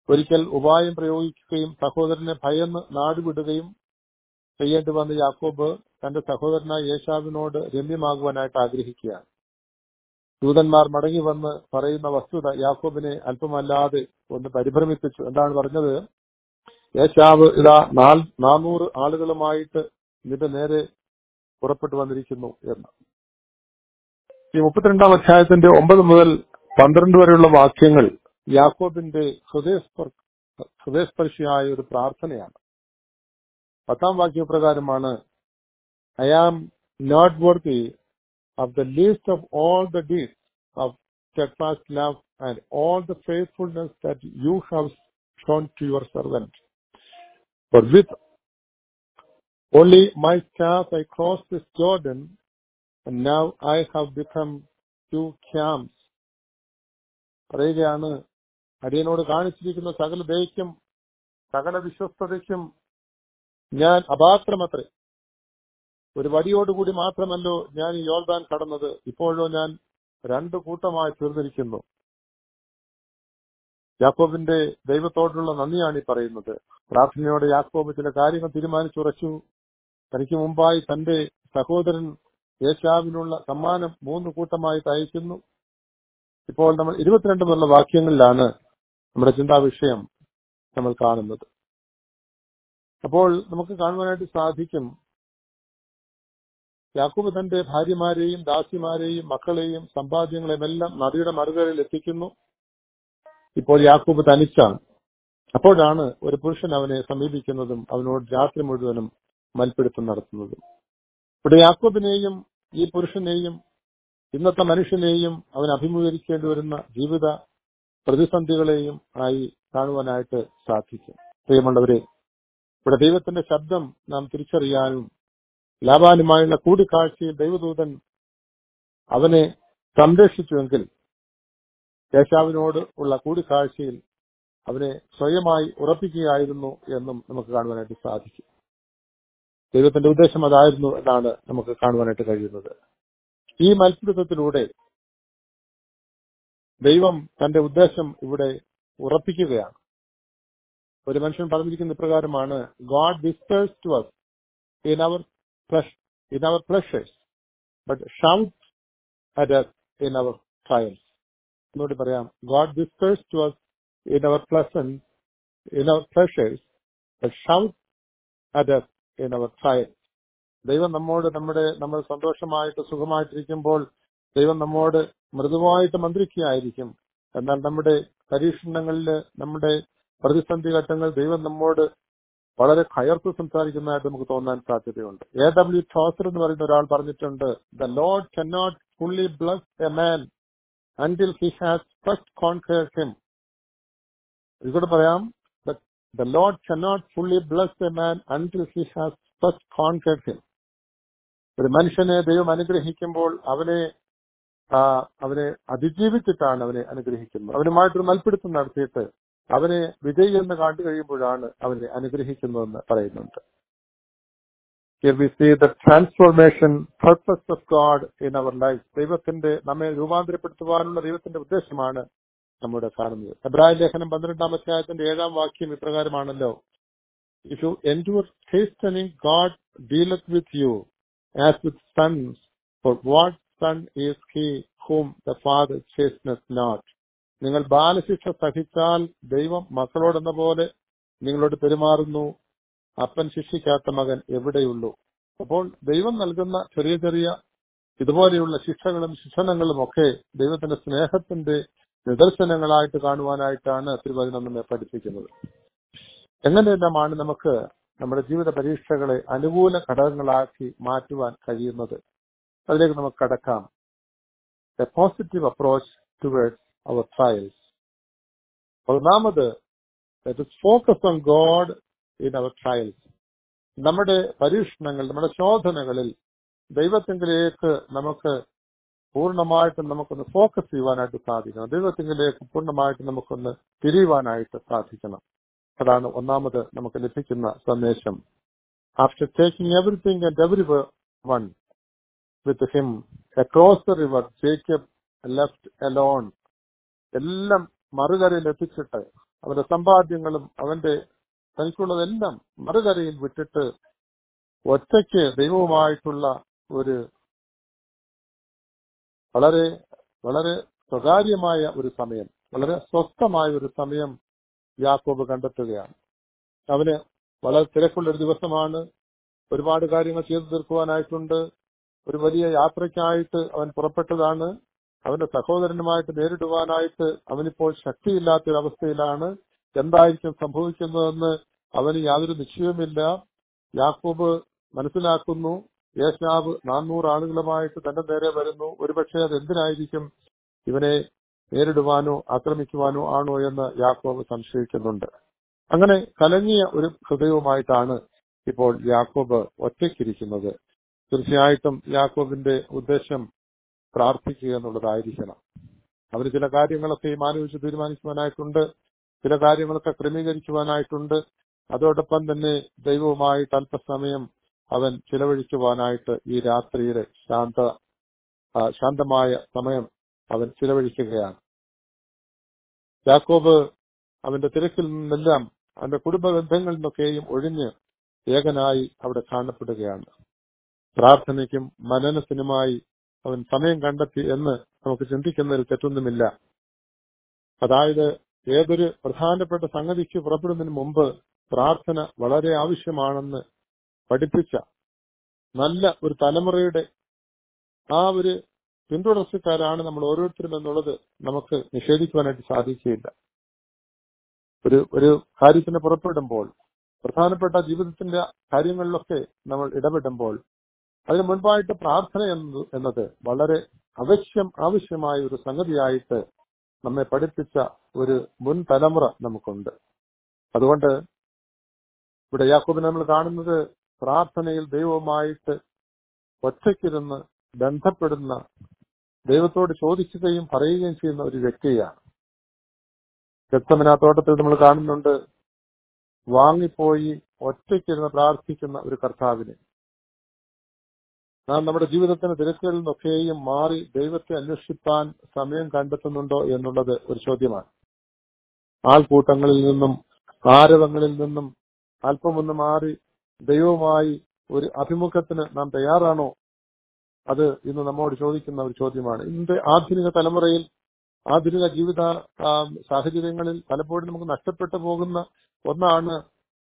ഒരിക്കൽ ഉപായം പ്രയോഗിക്കുകയും സഹോദരനെ ഭയന്ന് നാടുവിടുകയും ചെയ്യേണ്ടി വന്ന യാക്കോബ് തന്റെ സഹോദരനായ യേശാവിനോട് രമ്യമാകുവാനായിട്ട് ആഗ്രഹിക്കുകയാണ് ദൂതന്മാർ മടങ്ങി വന്ന് പറയുന്ന വസ്തുത യാക്കോബിനെ അല്പമല്ലാതെ ഒന്ന് പരിഭ്രമിപ്പിച്ചു എന്താണ് പറഞ്ഞത് യേശാവ് ഇതാ നാൽ നാനൂറ് ആളുകളുമായിട്ട് നിന്റെ നേരെ പുറപ്പെട്ടു വന്നിരിക്കുന്നു എന്ന് ഈ മുപ്പത്തിരണ്ടാം അധ്യായത്തിന്റെ ഒമ്പത് മുതൽ പന്ത്രണ്ട് വരെയുള്ള വാക്യങ്ങൾ യാക്കോബിന്റെ ഹൃദയസ്പർ ഹൃദയസ്പർശിയായ ഒരു പ്രാർത്ഥനയാണ് പത്താം വാക്യപ്രകാരമാണ് I am not worthy of the least of all the deeds of steadfast love and all the faithfulness that you have shown to your servant. For with only my staff I crossed this Jordan, and now I have become two camps. പറയുകയാണ് അടിയനോട് കാണിച്ചിരിക്കുന്ന സകല ദയക്കും സകല വിശ്വസ്തതയ്ക്കും ഞാൻ അപാത്രമത്രേ ഒരു വടിയോടുകൂടി മാത്രമല്ലോ ഞാൻ ഈ യോർദാൻ കടന്നത് ഇപ്പോഴോ ഞാൻ രണ്ടു കൂട്ടമായി തീർന്നിരിക്കുന്നു യാക്കോബിന്റെ ദൈവത്തോടുള്ള നന്ദിയാണ് ഈ പറയുന്നത് പ്രാർത്ഥനയോടെ യാക്കോബ് ചില കാര്യങ്ങൾ തീരുമാനിച്ചുറച്ചു തനിക്ക് മുമ്പായി തന്റെ സഹോദരൻ യേശാവിനുള്ള സമ്മാനം മൂന്ന് കൂട്ടമായി അയക്കുന്നു ഇപ്പോൾ നമ്മൾ ഇരുപത്തിരണ്ട് എന്നുള്ള വാക്യങ്ങളിലാണ് നമ്മുടെ ചിന്താ വിഷയം നമ്മൾ കാണുന്നത് അപ്പോൾ നമുക്ക് കാണുവാനായിട്ട് സാധിക്കും യാക്കൂബ് തന്റെ ഭാര്യമാരെയും ദാസിമാരെയും മക്കളെയും സമ്പാദ്യങ്ങളെയും എല്ലാം നദിയുടെ മറുകരയിൽ എത്തിക്കുന്നു ഇപ്പോൾ യാക്കൂബ് തനിച്ചാണ് അപ്പോഴാണ് ഒരു പുരുഷൻ അവനെ സമീപിക്കുന്നതും അവനോട് രാത്രി മുഴുവനും മൽപ്പിടുത്തം നടത്തുന്നതും ഇവിടെ യാക്കൂബിനെയും ഈ പുരുഷനെയും ഇന്നത്തെ മനുഷ്യനെയും അവൻ അഭിമുഖീകരിക്കേണ്ടി വരുന്ന ജീവിത പ്രതിസന്ധികളെയും ആയി കാണുവാനായിട്ട് സാധിക്കും പ്രിയമുള്ളവരെ ഇവിടെ ദൈവത്തിന്റെ ശബ്ദം നാം തിരിച്ചറിയാനും ലാബാനുമായുള്ള കൂടിക്കാഴ്ചയിൽ ദൈവദൂതൻ അവനെ സംരക്ഷിച്ചുവെങ്കിൽ യേശാവിനോട് ഉള്ള കൂടിക്കാഴ്ചയിൽ അവനെ സ്വയമായി ഉറപ്പിക്കുകയായിരുന്നു എന്നും നമുക്ക് കാണുവാനായിട്ട് സാധിക്കും ദൈവത്തിന്റെ ഉദ്ദേശം അതായിരുന്നു എന്നാണ് നമുക്ക് കാണുവാനായിട്ട് കഴിയുന്നത് ഈ മത്സരത്തിലൂടെ ദൈവം തന്റെ ഉദ്ദേശം ഇവിടെ ഉറപ്പിക്കുകയാണ് ഒരു മനുഷ്യൻ പറഞ്ഞിരിക്കുന്ന ഇപ്രകാരമാണ് God whispers to us in our in our pleasures, but shout at us in our trials. ഒന്നുകൂടി പറയാം God whispers to us in our pleasant, in our pleasures, but shout at us in our trials. ദൈവം നമ്മോട് നമ്മുടെ നമ്മൾ സന്തോഷമായിട്ട് സുഖമായിട്ടിരിക്കുമ്പോൾ ദൈവം നമ്മോട് മൃദുവായിട്ട് മന്ത്രിക്കുകയായിരിക്കും എന്നാൽ നമ്മുടെ പരീക്ഷണങ്ങളിൽ നമ്മുടെ പ്രതിസന്ധി ഘട്ടങ്ങൾ ദൈവം നമ്മോട് വളരെ കയർത്ത് സംസാരിക്കുന്നതായിട്ട് നമുക്ക് തോന്നാൻ സാധ്യതയുണ്ട് എ ഡബ്ല്യു ടോസർ എന്ന് പറയുന്ന ഒരാൾ പറഞ്ഞിട്ടുണ്ട് the Lord can not fully bless a man until he has first conquered him ഇതുകൂടെ പറയാം the Lord can not fully bless a man until he has first conquered him ഒരു മനുഷ്യനെ ദൈവം അനുഗ്രഹിക്കുമ്പോൾ അവനെ അവനെ അതിജീവിച്ചിട്ടാണ് അവനെ അനുഗ്രഹിക്കുന്നത് അവനുമായിട്ടൊരു മൽപ്പിടുത്തം നടത്തിയിട്ട് അവനെ വിജയി എന്ന് കാണ്ടു കഴിയുമ്പോഴാണ് അവനെ അനുഗ്രഹിക്കുന്നതെന്ന് പറയുന്നുണ്ട് Here we see the transformation purpose of God in our lives. ദൈവത്തിന്റെ നമ്മെ രൂപാന്തരപ്പെടുത്തുവാനുള്ള ദൈവത്തിന്റെ ഉദ്ദേശമാണ് നമ്മുടെ കാണുന്നത് എബ്രാഹിം ലേഖനം പന്ത്രണ്ടാം അധ്യായത്തിന്റെ ഏഴാം വാക്യം ഇപ്രകാരമാണല്ലോ if you endure chastening God dealeth with you as with sons, for what son is he whom the father chasteneth not? നിങ്ങൾ ബാലശിക്ഷ സഹിച്ചാൽ ദൈവം മക്കളോടെന്ന പോലെ നിങ്ങളോട് പെരുമാറുന്നു അപ്പൻ ശിക്ഷിക്കാത്ത മകൻ എവിടെയുള്ളൂ അപ്പോൾ ദൈവം നൽകുന്ന ചെറിയ ചെറിയ ഇതുപോലെയുള്ള ശിക്ഷകളും ശിക്ഷണങ്ങളും ഒക്കെ ദൈവത്തിന്റെ സ്നേഹത്തിന്റെ നിദർശനങ്ങളായിട്ട് കാണുവാനായിട്ടാണ് തിരുവചനം നമ്മെ പഠിപ്പിക്കുന്നത് എങ്ങനെയെല്ലാമാണ് നമുക്ക് നമ്മുടെ ജീവിത പരീക്ഷകളെ അനുകൂല ഘടകങ്ങളാക്കി മാറ്റുവാൻ കഴിയുന്നത് അതിലേക്ക് നമുക്ക് കടക്കാം a positive approach towards our trials. ഒന്നാമത് focus on God in our trials നമ്മുടെ പരീക്ഷണങ്ങൾ നമ്മുടെ ശോധനകളിൽ ദൈവത്തിങ്കിലേക്ക് നമുക്ക് പൂർണ്ണമായിട്ടും നമുക്കൊന്ന് ഫോക്കസ് ചെയ്യുവാനായിട്ട് സാധിക്കണം ദൈവത്തിങ്കിലേക്ക് പൂർണ്ണമായിട്ട് നമുക്കൊന്ന് തിരിയുവാനായിട്ട് സാധിക്കണം അതാണ് ഒന്നാമത് നമുക്ക് ലഭിക്കുന്ന സന്ദേശം after taking everything and everyone with him across the river Jacob left alone എല്ലാം മറുകരയിൽ എത്തിച്ചിട്ട് അവന്റെ സമ്പാദ്യങ്ങളും അവന്റെ തനിക്കുള്ളതെല്ലാം മറുകരയിൽ വിട്ടിട്ട് ഒറ്റയ്ക്ക് ദൈവവുമായിട്ടുള്ള ഒരു വളരെ വളരെ സ്വകാര്യമായ ഒരു സമയം വളരെ സ്വസ്ഥമായ ഒരു സമയം യാക്കോബ് കണ്ടെത്തുകയാണ് അവന് വളരെ തിരക്കുള്ള ഒരു ദിവസമാണ് ഒരുപാട് കാര്യങ്ങൾ ചെയ്തു തീർക്കുവാനായിട്ടുണ്ട് ഒരു വലിയ യാത്രയ്ക്കായിട്ട് അവൻ പുറപ്പെട്ടതാണ് അവന്റെ സഹോദരനുമായിട്ട് നേരിടുവാനായിട്ട് അവനിപ്പോൾ ശക്തിയില്ലാത്തൊരവസ്ഥയിലാണ് എന്തായിരിക്കും സംഭവിക്കുന്നതെന്ന് അവന് യാതൊരു നിശ്ചയവുമില്ല യാക്കോബ് മനസ്സിലാക്കുന്നു യേശാവ് നാനൂറ് ആളുകളുമായിട്ട് തന്റെ നേരെ വരുന്നു ഒരുപക്ഷെ അത് എന്തിനായിരിക്കും ഇവനെ നേരിടുവാനോ ആക്രമിക്കുവാനോ ആണോ എന്ന് യാക്കോബ് സംശയിക്കുന്നുണ്ട് അങ്ങനെ കലങ്ങിയ ഒരു ഹൃദയവുമായിട്ടാണ് ഇപ്പോൾ യാക്കോബ് ഒറ്റയ്ക്കിരിക്കുന്നത് തീർച്ചയായിട്ടും യാക്കോബിന്റെ ഉദ്ദേശം പ്രാർത്ഥിക്കുക എന്നുള്ളതായിരിക്കണം അവന് ചില കാര്യങ്ങളൊക്കെ ആലോചിച്ച് തീരുമാനിക്കുവാനായിട്ടുണ്ട് ചില കാര്യങ്ങളൊക്കെ ക്രമീകരിക്കുവാനായിട്ടുണ്ട് അതോടൊപ്പം തന്നെ ദൈവവുമായിട്ട് അല്പസമയം അവൻ ചിലവഴിക്കുവാനായിട്ട് ഈ രാത്രിയിലെ ശാന്ത ആ, ശാന്തമായ സമയം അവൻ ചിലവഴിക്കുകയാണ് യാക്കോബ് അവന്റെ തിരക്കിൽ നിന്നെല്ലാം അവന്റെ കുടുംബ ബന്ധങ്ങളിൽ നിന്നൊക്കെയും ഒഴിഞ്ഞ് ഏകനായി അവിടെ കാണപ്പെടുകയാണ് പ്രാർത്ഥനയ്ക്കും മനനത്തിനുമായി അവൻ സമയം കണ്ടെത്തി എന്ന് നമുക്ക് ചിന്തിക്കുന്നതിൽ തെറ്റൊന്നുമില്ല അതായത് ഏതൊരു പ്രധാനപ്പെട്ട സംഗതിക്ക് പുറപ്പെടുന്നതിന് മുമ്പ് പ്രാർത്ഥന വളരെ ആവശ്യമാണെന്ന് പഠിപ്പിച്ച നല്ല ഒരു തലമുറയുടെ ആ ഒരു പിന്തുടർച്ചക്കാരാണ് നമ്മൾ ഓരോരുത്തരും എന്നുള്ളത് നമുക്ക് നിഷേധിക്കുവാനായിട്ട് സാധിക്കുകയില്ല ഒരു ഒരു കാര്യത്തിന് പുറപ്പെടുമ്പോൾ പ്രധാനപ്പെട്ട ജീവിതത്തിന്റെ കാര്യങ്ങളിലൊക്കെ നമ്മൾ ഇടപെടുമ്പോൾ അതിന് മുൻപായിട്ട് പ്രാർത്ഥന എന്നത് എന്നത് വളരെ അവശ്യം ആവശ്യമായ ഒരു സംഗതിയായിട്ട് നമ്മെ പഠിപ്പിച്ച ഒരു മുൻ തലമുറ നമുക്കുണ്ട് അതുകൊണ്ട് ഇവിടെ യാക്കോബിനെ നമ്മൾ കാണുന്നത് പ്രാർത്ഥനയിൽ ദൈവവുമായിട്ട് ഒറ്റയ്ക്കിരുന്ന് ബന്ധപ്പെടുന്ന ദൈവത്തോട് ചോദിക്കുകയും പറയുകയും ചെയ്യുന്ന ഒരു വ്യക്തിയാണ് ഗത്തമന തോട്ടത്തിൽ നമ്മൾ കാണുന്നുണ്ട് വാങ്ങിപ്പോയി ഒറ്റയ്ക്കിരുന്ന് പ്രാർത്ഥിക്കുന്ന ഒരു കർത്താവിനെ നാം നമ്മുടെ ജീവിതത്തിന് തിരക്കുകളിൽ നിന്നൊക്കെയും മാറി ദൈവത്തെ അന്വേഷിപ്പാൻ സമയം കണ്ടെത്തുന്നുണ്ടോ എന്നുള്ളത് ഒരു ചോദ്യമാണ് ആൾക്കൂട്ടങ്ങളിൽ നിന്നും ആരവങ്ങളിൽ നിന്നും അല്പമൊന്ന് മാറി ദൈവവുമായി ഒരു അഭിമുഖത്തിന് നാം തയ്യാറാണോ അത് ഇന്ന് നമ്മോട് ചോദിക്കുന്ന ഒരു ചോദ്യമാണ് ഇന്നത്തെ ആധുനിക തലമുറയിൽ ആധുനിക ജീവിത ആ, സാഹചര്യങ്ങളിൽ പലപ്പോഴും നമുക്ക് നഷ്ടപ്പെട്ടു പോകുന്ന ഒന്നാണ്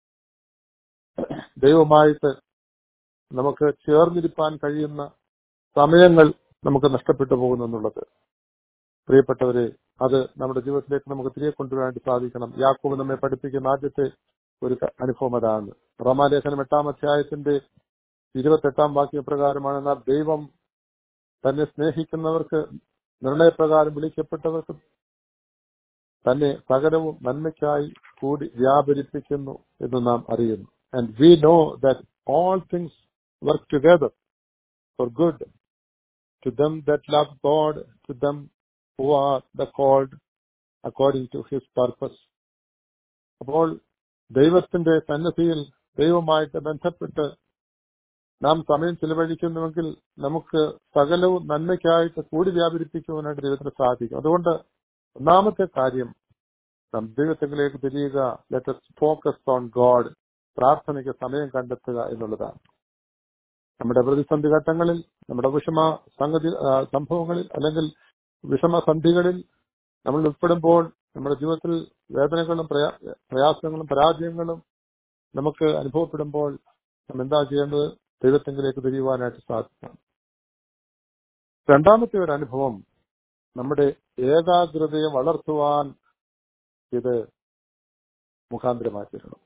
ദൈവമായിട്ട് നമുക്ക് ചേർന്നിരിപ്പാൻ കഴിയുന്ന സമയങ്ങൾ നമുക്ക് നഷ്ടപ്പെട്ടു പോകുന്നു എന്നുള്ളത് പ്രിയപ്പെട്ടവരെ അത് നമ്മുടെ ജീവിതത്തിലേക്ക് നമുക്ക് തിരികെ കൊണ്ടുവരാനായിട്ട് സാധിക്കണം യാക്കോബ് നമ്മെ പഠിപ്പിക്കുന്ന ആദ്യത്തെ ഒരു ക- അനുഭവം അതാണ് റോമാലേഖനം എട്ടാം അധ്യായത്തിന്റെ ഇരുപത്തെട്ടാം വാക്യപ്രകാരമാണ് എന്നാൽ ദൈവം തന്നെ സ്നേഹിക്കുന്നവർക്ക് നിർണയപ്രകാരം വിളിക്കപ്പെട്ടവർക്ക് തന്നെ സകലവും നന്മയ്ക്കായി കൂടി വ്യാപരിപ്പിക്കുന്നു എന്ന് നാം അറിയുന്നു and we know that all things work together for good to them that love God to them who are the called according to his purpose അപ്പോൾ ദൈവത്തിന്റെ സന്നദ്ധിയിൽ ദൈവമായിട്ട് ബന്ധപ്പെട്ട് നാം സമയം ചിലവഴിക്കുന്നുവെങ്കിൽ നമുക്ക് സകലവും നന്മയ്ക്കായിട്ട് കൂടി വ്യാപരിപ്പിക്കുവാനായിട്ട് ദൈവത്തിന് സാധിക്കും അതുകൊണ്ട് ഒന്നാമത്തെ കാര്യം നാം ദൈവത്തിലേക്ക് തിരിയുക ലെറ്റസ് ഫോക്കസ് ഓൺ ഗോഡ് പ്രാർത്ഥനയ്ക്ക് സമയം കണ്ടെത്തുക എന്നുള്ളതാണ് നമ്മുടെ പ്രതിസന്ധി ഘട്ടങ്ങളിൽ നമ്മുടെ വിഷമ സംഗതി ആ, സംഭവങ്ങളിൽ അല്ലെങ്കിൽ വിഷമസന്ധികളിൽ നമ്മൾ ഉൾപ്പെടുമ്പോൾ നമ്മുടെ ജീവിതത്തിൽ വേദനകളും പ്രയാ- പ്രയാസങ്ങളും പരാജയങ്ങളും നമുക്ക് അനുഭവപ്പെടുമ്പോൾ നാം എന്താ ചെയ്യേണ്ടത് ദൈവത്തെങ്കിലേക്ക് തിരിയുവാനായിട്ട് സാധിക്കണം രണ്ടാമത്തെ ഒരു അനുഭവം നമ്മുടെ ഏകാഗ്രതയെ വളർത്തുവാൻ ഇത് മുഖാന്തരമായി തീരണം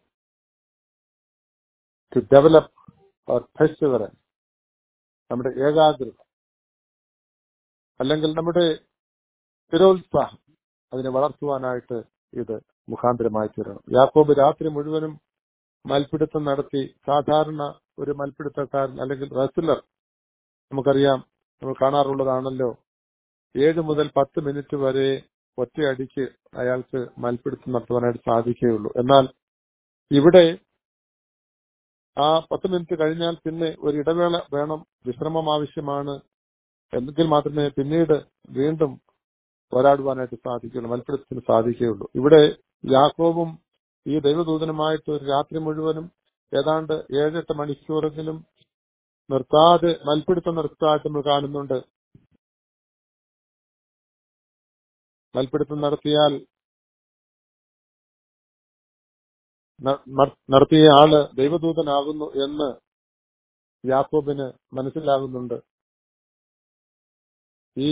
ടു ഡെവലപ്പ് അവർ പെർസിവറൻസ് നമ്മുടെ ഏകാഗ്രത അല്ലെങ്കിൽ നമ്മുടെ സ്ഥിരോത്സാഹം അതിനെ വളർത്തുവാനായിട്ട് ഇത് മുഖാന്തരമായി തീരണം യാക്കോബ് രാത്രി മുഴുവനും മൽപിടുത്തം നടത്തി സാധാരണ ഒരു മൽപിടുത്തക്കാരൻ അല്ലെങ്കിൽ റെസ്ലർ നമുക്കറിയാം നമ്മൾ കാണാറുള്ളതാണല്ലോ ഏഴ് മുതൽ പത്ത് മിനിറ്റ് വരെ ഒറ്റയടിക്ക് അയാൾക്ക് മൽപിടുത്തം നടത്തുവാനായിട്ട് സാധിക്കുകയുള്ളൂ എന്നാൽ ഇവിടെ ആ പത്ത് മിനിറ്റ് കഴിഞ്ഞാൽ പിന്നെ ഒരു ഇടവേള വേണം വിശ്രമം ആവശ്യമാണ് എങ്കിൽ മാത്രമേ പിന്നീട് വീണ്ടും പോരാടുവാനായിട്ട് സാധിക്കുകയുള്ളൂ മത്സരത്തിന് സാധിക്കുകയുള്ളൂ ഇവിടെ യാക്കോബും ഈ ദൈവദൂതനുമായിട്ട് ഒരു രാത്രി മുഴുവനും ഏതാണ്ട് ഏഴെട്ട് മണിക്കൂറെങ്കിലും നിർത്താതെ മൽപ്പിടുത്തം നിർത്താതെ നമ്മൾ കാണുന്നുണ്ട് മൽപ്പിടുത്തം നടത്തിയാൽ ന- നർ- നടത്തിയ ആള് ദൈവദൂതനാകുന്നു എന്ന് യാക്കോബിന് മനസ്സിലാകുന്നുണ്ട് ഈ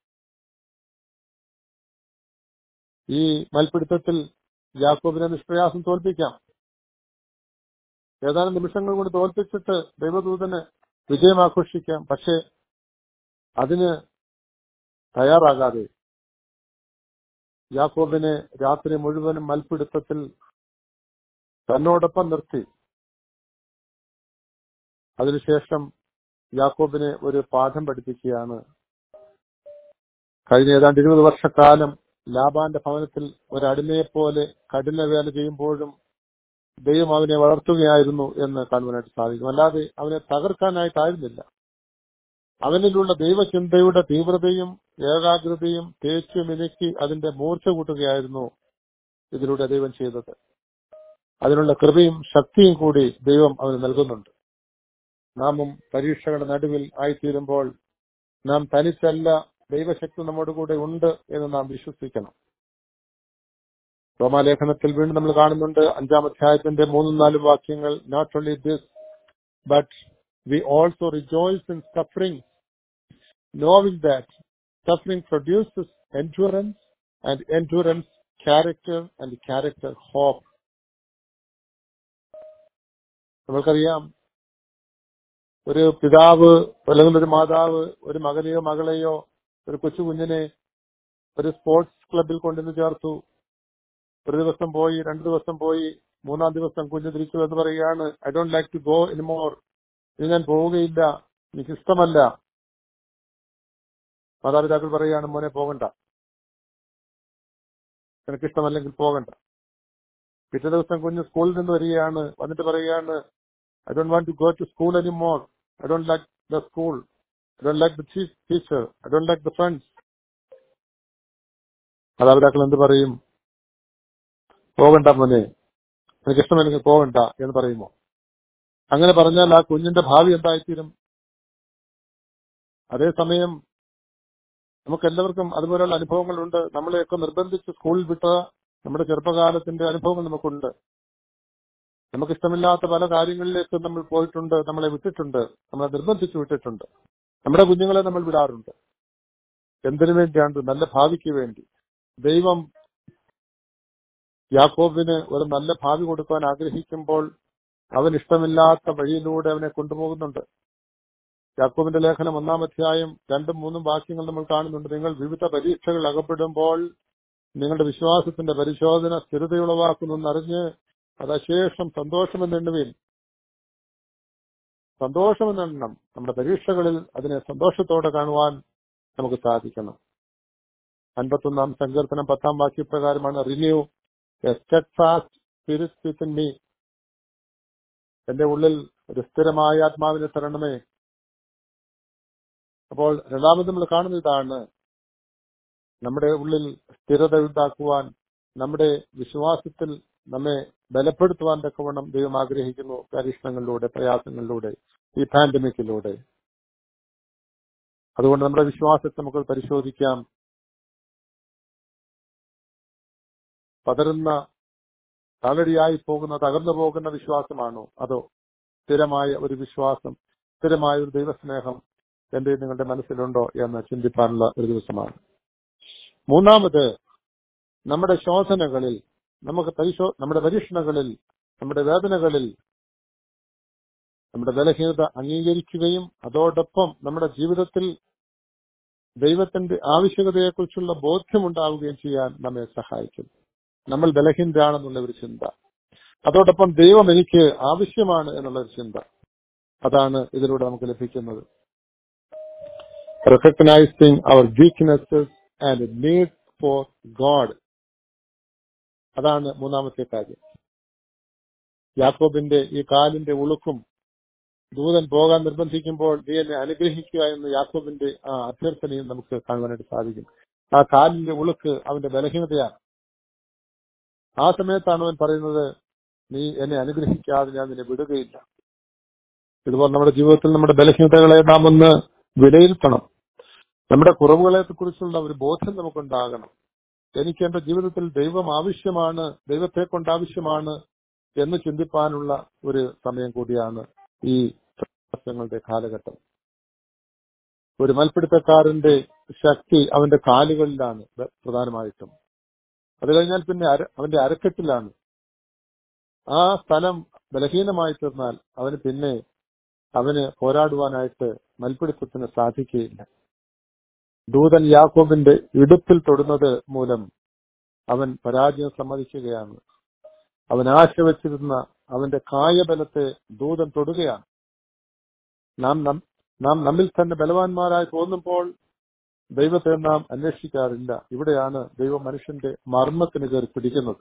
ഈ മൽപ്പിടുത്തത്തിൽ യാക്കോബിനെ നിഷ്പ്രയാസം തോൽപ്പിക്കാം ഏതാനും നിമിഷങ്ങൾ കൊണ്ട് തോൽപ്പിച്ചിട്ട് ദൈവദൂതന് വിജയം ആഘോഷിക്കാം പക്ഷെ അതിന് തയ്യാറാകാതെ യാക്കോബിനെ രാത്രി മുഴുവനും മൽപ്പിടുത്തത്തിൽ തന്നോടൊപ്പം നിർത്തി അതിനുശേഷം യാക്കോബിനെ ഒരു പാഠം പഠിപ്പിക്കുകയാണ് കഴിഞ്ഞ ഏതാണ്ട് ഇരുപത് വർഷക്കാലം ലാബാന്റെ ഭവനത്തിൽ ഒരു അടിമയെ പോലെ കഠിന വേല ചെയ്യുമ്പോഴും ദൈവം അവനെ വളർത്തുകയായിരുന്നു എന്ന് കാണുവാനായിട്ട് സാധിക്കും അല്ലാതെ അവനെ തകർക്കാനായിട്ടായിരുന്നില്ല അവനിലുള്ള ദൈവചിന്തയുടെ തീവ്രതയും ഏകാഗ്രതയും തേച്ചു മിനുക്കി അതിന്റെ മൂർച്ച കൂട്ടുകയായിരുന്നു ഇതിലൂടെ ദൈവം ചെയ്തത് അതിനുള്ള കൃപയും ശക്തിയും കൂടി ദൈവം അവന് നൽകുന്നുണ്ട് നാമും പരീക്ഷകളുടെ നടുവിൽ ആയിത്തീരുമ്പോൾ നാം തനിച്ചല്ല ദൈവശക്തി നമ്മോട് കൂടെ ഉണ്ട് എന്ന് നാം വിശ്വസിക്കണം റോമാലേഖനത്തിൽ വീണ്ടും നമ്മൾ കാണുന്നുണ്ട് അഞ്ചാം അധ്യായത്തിന്റെ മൂന്നും നാലും വാക്യങ്ങൾ not only this but we also rejoice in suffering knowing that suffering produces endurance and endurance character and character hope നമ്മൾക്കറിയാം ഒരു പിതാവ് അല്ലെങ്കിൽ ഒരു മാതാവ് ഒരു മകനെയോ മകളെയോ ഒരു കൊച്ചു കുഞ്ഞിനെ ഒരു സ്പോർട്സ് ക്ലബിൽ കൊണ്ടുവന്ന് ചേർത്തു ഒരു ദിവസം പോയി രണ്ടു ദിവസം പോയി മൂന്നാം ദിവസം കുഞ്ഞ് തിരിച്ചു എന്ന് പറയുകയാണ് I don't like to go any more ഇനി ഞാൻ പോവുകയില്ല എനിക്ക് ഇഷ്ടമല്ല മാതാപിതാക്കൾ പറയുകയാണ് മോനെ പോകണ്ട എനിക്ക് ഇഷ്ടമല്ലെങ്കിൽ പോകണ്ട പിറ്റേ ദിവസം കുഞ്ഞ് സ്കൂളിൽ നിന്ന് വരികയാണ് വന്നിട്ട് പറയുകയാണ് I don't want to go to school any more I don't like the school I don't like the chief teacher I don't like the friends മാതാപിതാക്കൾ എന്ത് പറയും പോകണ്ട മോനെ എനിക്ക് ഇഷ്ടമല്ലെങ്കിൽ പോകണ്ട എന്ന് പറയുമോ അങ്ങനെ പറഞ്ഞാൽ ആ കുഞ്ഞിന്റെ ഭാവി എന്തായിത്തീരും അതേസമയം നമുക്ക് എല്ലാവർക്കും അതുപോലെയുള്ള അനുഭവങ്ങളുണ്ട് നമ്മളെയൊക്കെ നിർബന്ധിച്ച് സ്കൂളിൽ വിട്ട നമ്മുടെ ചെറുപ്പകാലത്തിന്റെ അനുഭവങ്ങൾ നമുക്കുണ്ട് നമുക്ക് ഇഷ്ടമില്ലാത്ത പല കാര്യങ്ങളിലേക്ക് നമ്മൾ പോയിട്ടുണ്ട് നമ്മളെ വിട്ടിട്ടുണ്ട് നമ്മളെ നിർബന്ധിച്ച് വിട്ടിട്ടുണ്ട് നമ്മുടെ കുഞ്ഞുങ്ങളെ നമ്മൾ വിടാറുണ്ട് എന്തിനു വേണ്ടിയാണ് നല്ല ഭാവിക്ക് വേണ്ടി ദൈവം യാക്കോബിന് ഒരു നല്ല ഭാവി കൊടുക്കാൻ ആഗ്രഹിക്കുമ്പോൾ അവൻ ഇഷ്ടമില്ലാത്ത വഴിയിലൂടെ അവനെ കൊണ്ടുപോകുന്നുണ്ട് യാക്കോബിന്റെ ലേഖനം ഒന്നാം അധ്യായം രണ്ടും മൂന്നും വാക്യങ്ങൾ നമ്മൾ കാണുന്നുണ്ട് നിങ്ങൾ വിവിധ പരീക്ഷകൾ അകപ്പെടുമ്പോൾ നിങ്ങളുടെ വിശ്വാസത്തിന്റെ പരിശോധന സ്ഥിരതയുളവാക്കുന്നു അറിഞ്ഞ് അത് അശേഷം സന്തോഷമെന്നെണ്ണുവിൻ സന്തോഷമെന്നെണ്ണണം നമ്മുടെ പരീക്ഷകളിൽ അതിനെ സന്തോഷത്തോടെ കാണുവാൻ നമുക്ക് സാധിക്കണം അൻപത്തൊന്നാം സങ്കീർത്തനം പത്താം വാക്യപ്രകാരമാണ് renew a fast spirit within me എന്റെ ഉള്ളിൽ ഒരു സ്ഥിരമായ ആത്മാവിനെ തരണമേ അപ്പോൾ രണ്ടാമത് നമ്മൾ കാണുന്ന ഇതാണ് നമ്മുടെ ഉള്ളിൽ സ്ഥിരത ഉണ്ടാക്കുവാൻ നമ്മുടെ വിശ്വാസത്തിൽ നമ്മെ ബലപ്പെടുത്തുവാൻ തക്കവണ്ണം ദൈവം ആഗ്രഹിക്കുന്നു പരീക്ഷണങ്ങളിലൂടെ പ്രയാസങ്ങളിലൂടെ ഈ പാൻഡമിക്കിലൂടെ അതുകൊണ്ട് നമ്മുടെ വിശ്വാസത്തെ നമുക്ക് പരിശോധിക്കാം പതറുന്ന തളടിയായി പോകുന്ന തകർന്നു പോകുന്ന വിശ്വാസമാണോ അതോ സ്ഥിരമായ ഒരു വിശ്വാസം സ്ഥിരമായ ഒരു ദൈവസ്നേഹം എന്റെ നിങ്ങളുടെ മനസ്സിലുണ്ടോ എന്ന് ചിന്തിക്കാനുള്ള ഒരു ദിവസമാണ് മൂന്നാമത് നമ്മുടെ ശോധനകളിൽ നമുക്ക് പരിശോ നമ്മുടെ പരീക്ഷണങ്ങളിൽ നമ്മുടെ വേദനകളിൽ നമ്മുടെ ബലഹീനത അംഗീകരിക്കുകയും അതോടൊപ്പം നമ്മുടെ ജീവിതത്തിൽ ദൈവത്തിന്റെ ആവശ്യകതയെക്കുറിച്ചുള്ള ബോധ്യമുണ്ടാവുകയും ചെയ്യാൻ നമ്മെ സഹായിക്കും നമ്മൾ ബലഹീനരാണെന്നുള്ള ഒരു ചിന്ത അതോടൊപ്പം ദൈവം എനിക്ക് ആവശ്യമാണ് എന്നുള്ള ഒരു ചിന്ത അതാണ് ഇതിലൂടെ നമുക്ക് ലഭിക്കുന്നത് recognising our weaknesses and need for God അതാണ് മൂന്നാമത്തെ കാര്യം യാക്കോബിന്റെ ഈ കാലിന്റെ ഉളുക്കും ദൂതൻ പോകാൻ നിർബന്ധിക്കുമ്പോൾ നീ എന്നെ അനുഗ്രഹിക്കുക എന്ന് യാക്കോബിന്റെ ആ അഭ്യർത്ഥനയും നമുക്ക് കാണുവാനായിട്ട് സാധിക്കും ആ കാലിന്റെ ഉളുക്ക് അവന്റെ ബലഹീനതയാണ് ആ സമയത്താണ് അവൻ പറയുന്നത് നീ എന്നെ അനുഗ്രഹിക്കാതെ ഞാൻ നിന്നെ വിടുകയില്ല ഇതുപോലെ നമ്മുടെ ജീവിതത്തിൽ നമ്മുടെ ബലഹീനതകളെ നാം ഒന്ന് വിലയിരുത്തണം നമ്മുടെ കുറവുകളെ കുറിച്ചുള്ള ഒരു ബോധം നമുക്കുണ്ടാകണം എനിക്ക് എന്റെ ജീവിതത്തിൽ ദൈവം ആവശ്യമാണ് ദൈവത്തെ കൊണ്ട് ആവശ്യമാണ് എന്ന് ചിന്തിപ്പാനുള്ള ഒരു സമയം കൂടിയാണ് ഈ പ്രശ്നങ്ങളുടെ കാലഘട്ടം ഒരു മൽപ്പിടുത്തക്കാരന്റെ ശക്തി അവന്റെ കാലുകളിലാണ് ബ- പ്രധാനമായിട്ടും അത് കഴിഞ്ഞാൽ പിന്നെ അര അവന്റെ അരക്കെട്ടിലാണ് ആ സ്ഥലം ബലഹീനമായി തീർന്നാൽ അവന് പിന്നെ അവന് പോരാടുവാനായിട്ട് മൽപ്പിടുത്തത്തിന് സാധിക്കുകയില്ല ദൂതൻ യാക്കോബിന്റെ ഇടുപ്പിൽ തൊടുന്നത് മൂലം അവൻ പരാജയം സമ്മതിക്കുകയാണ് അവൻ ആശ വെച്ചിരുന്ന അവന്റെ കായബലത്തെ ദൂതൻ തൊടുകയാണ് നാം നം- നാം നമ്മിൽ തന്നെ ബലവാന്മാരായി തോന്നുമ്പോൾ ദൈവത്തെ നാം അന്വേഷിക്കാറില്ല ഇവിടെയാണ് ദൈവം മനുഷ്യന്റെ മർമ്മത്തിന് കയറി പിടിക്കുന്നത്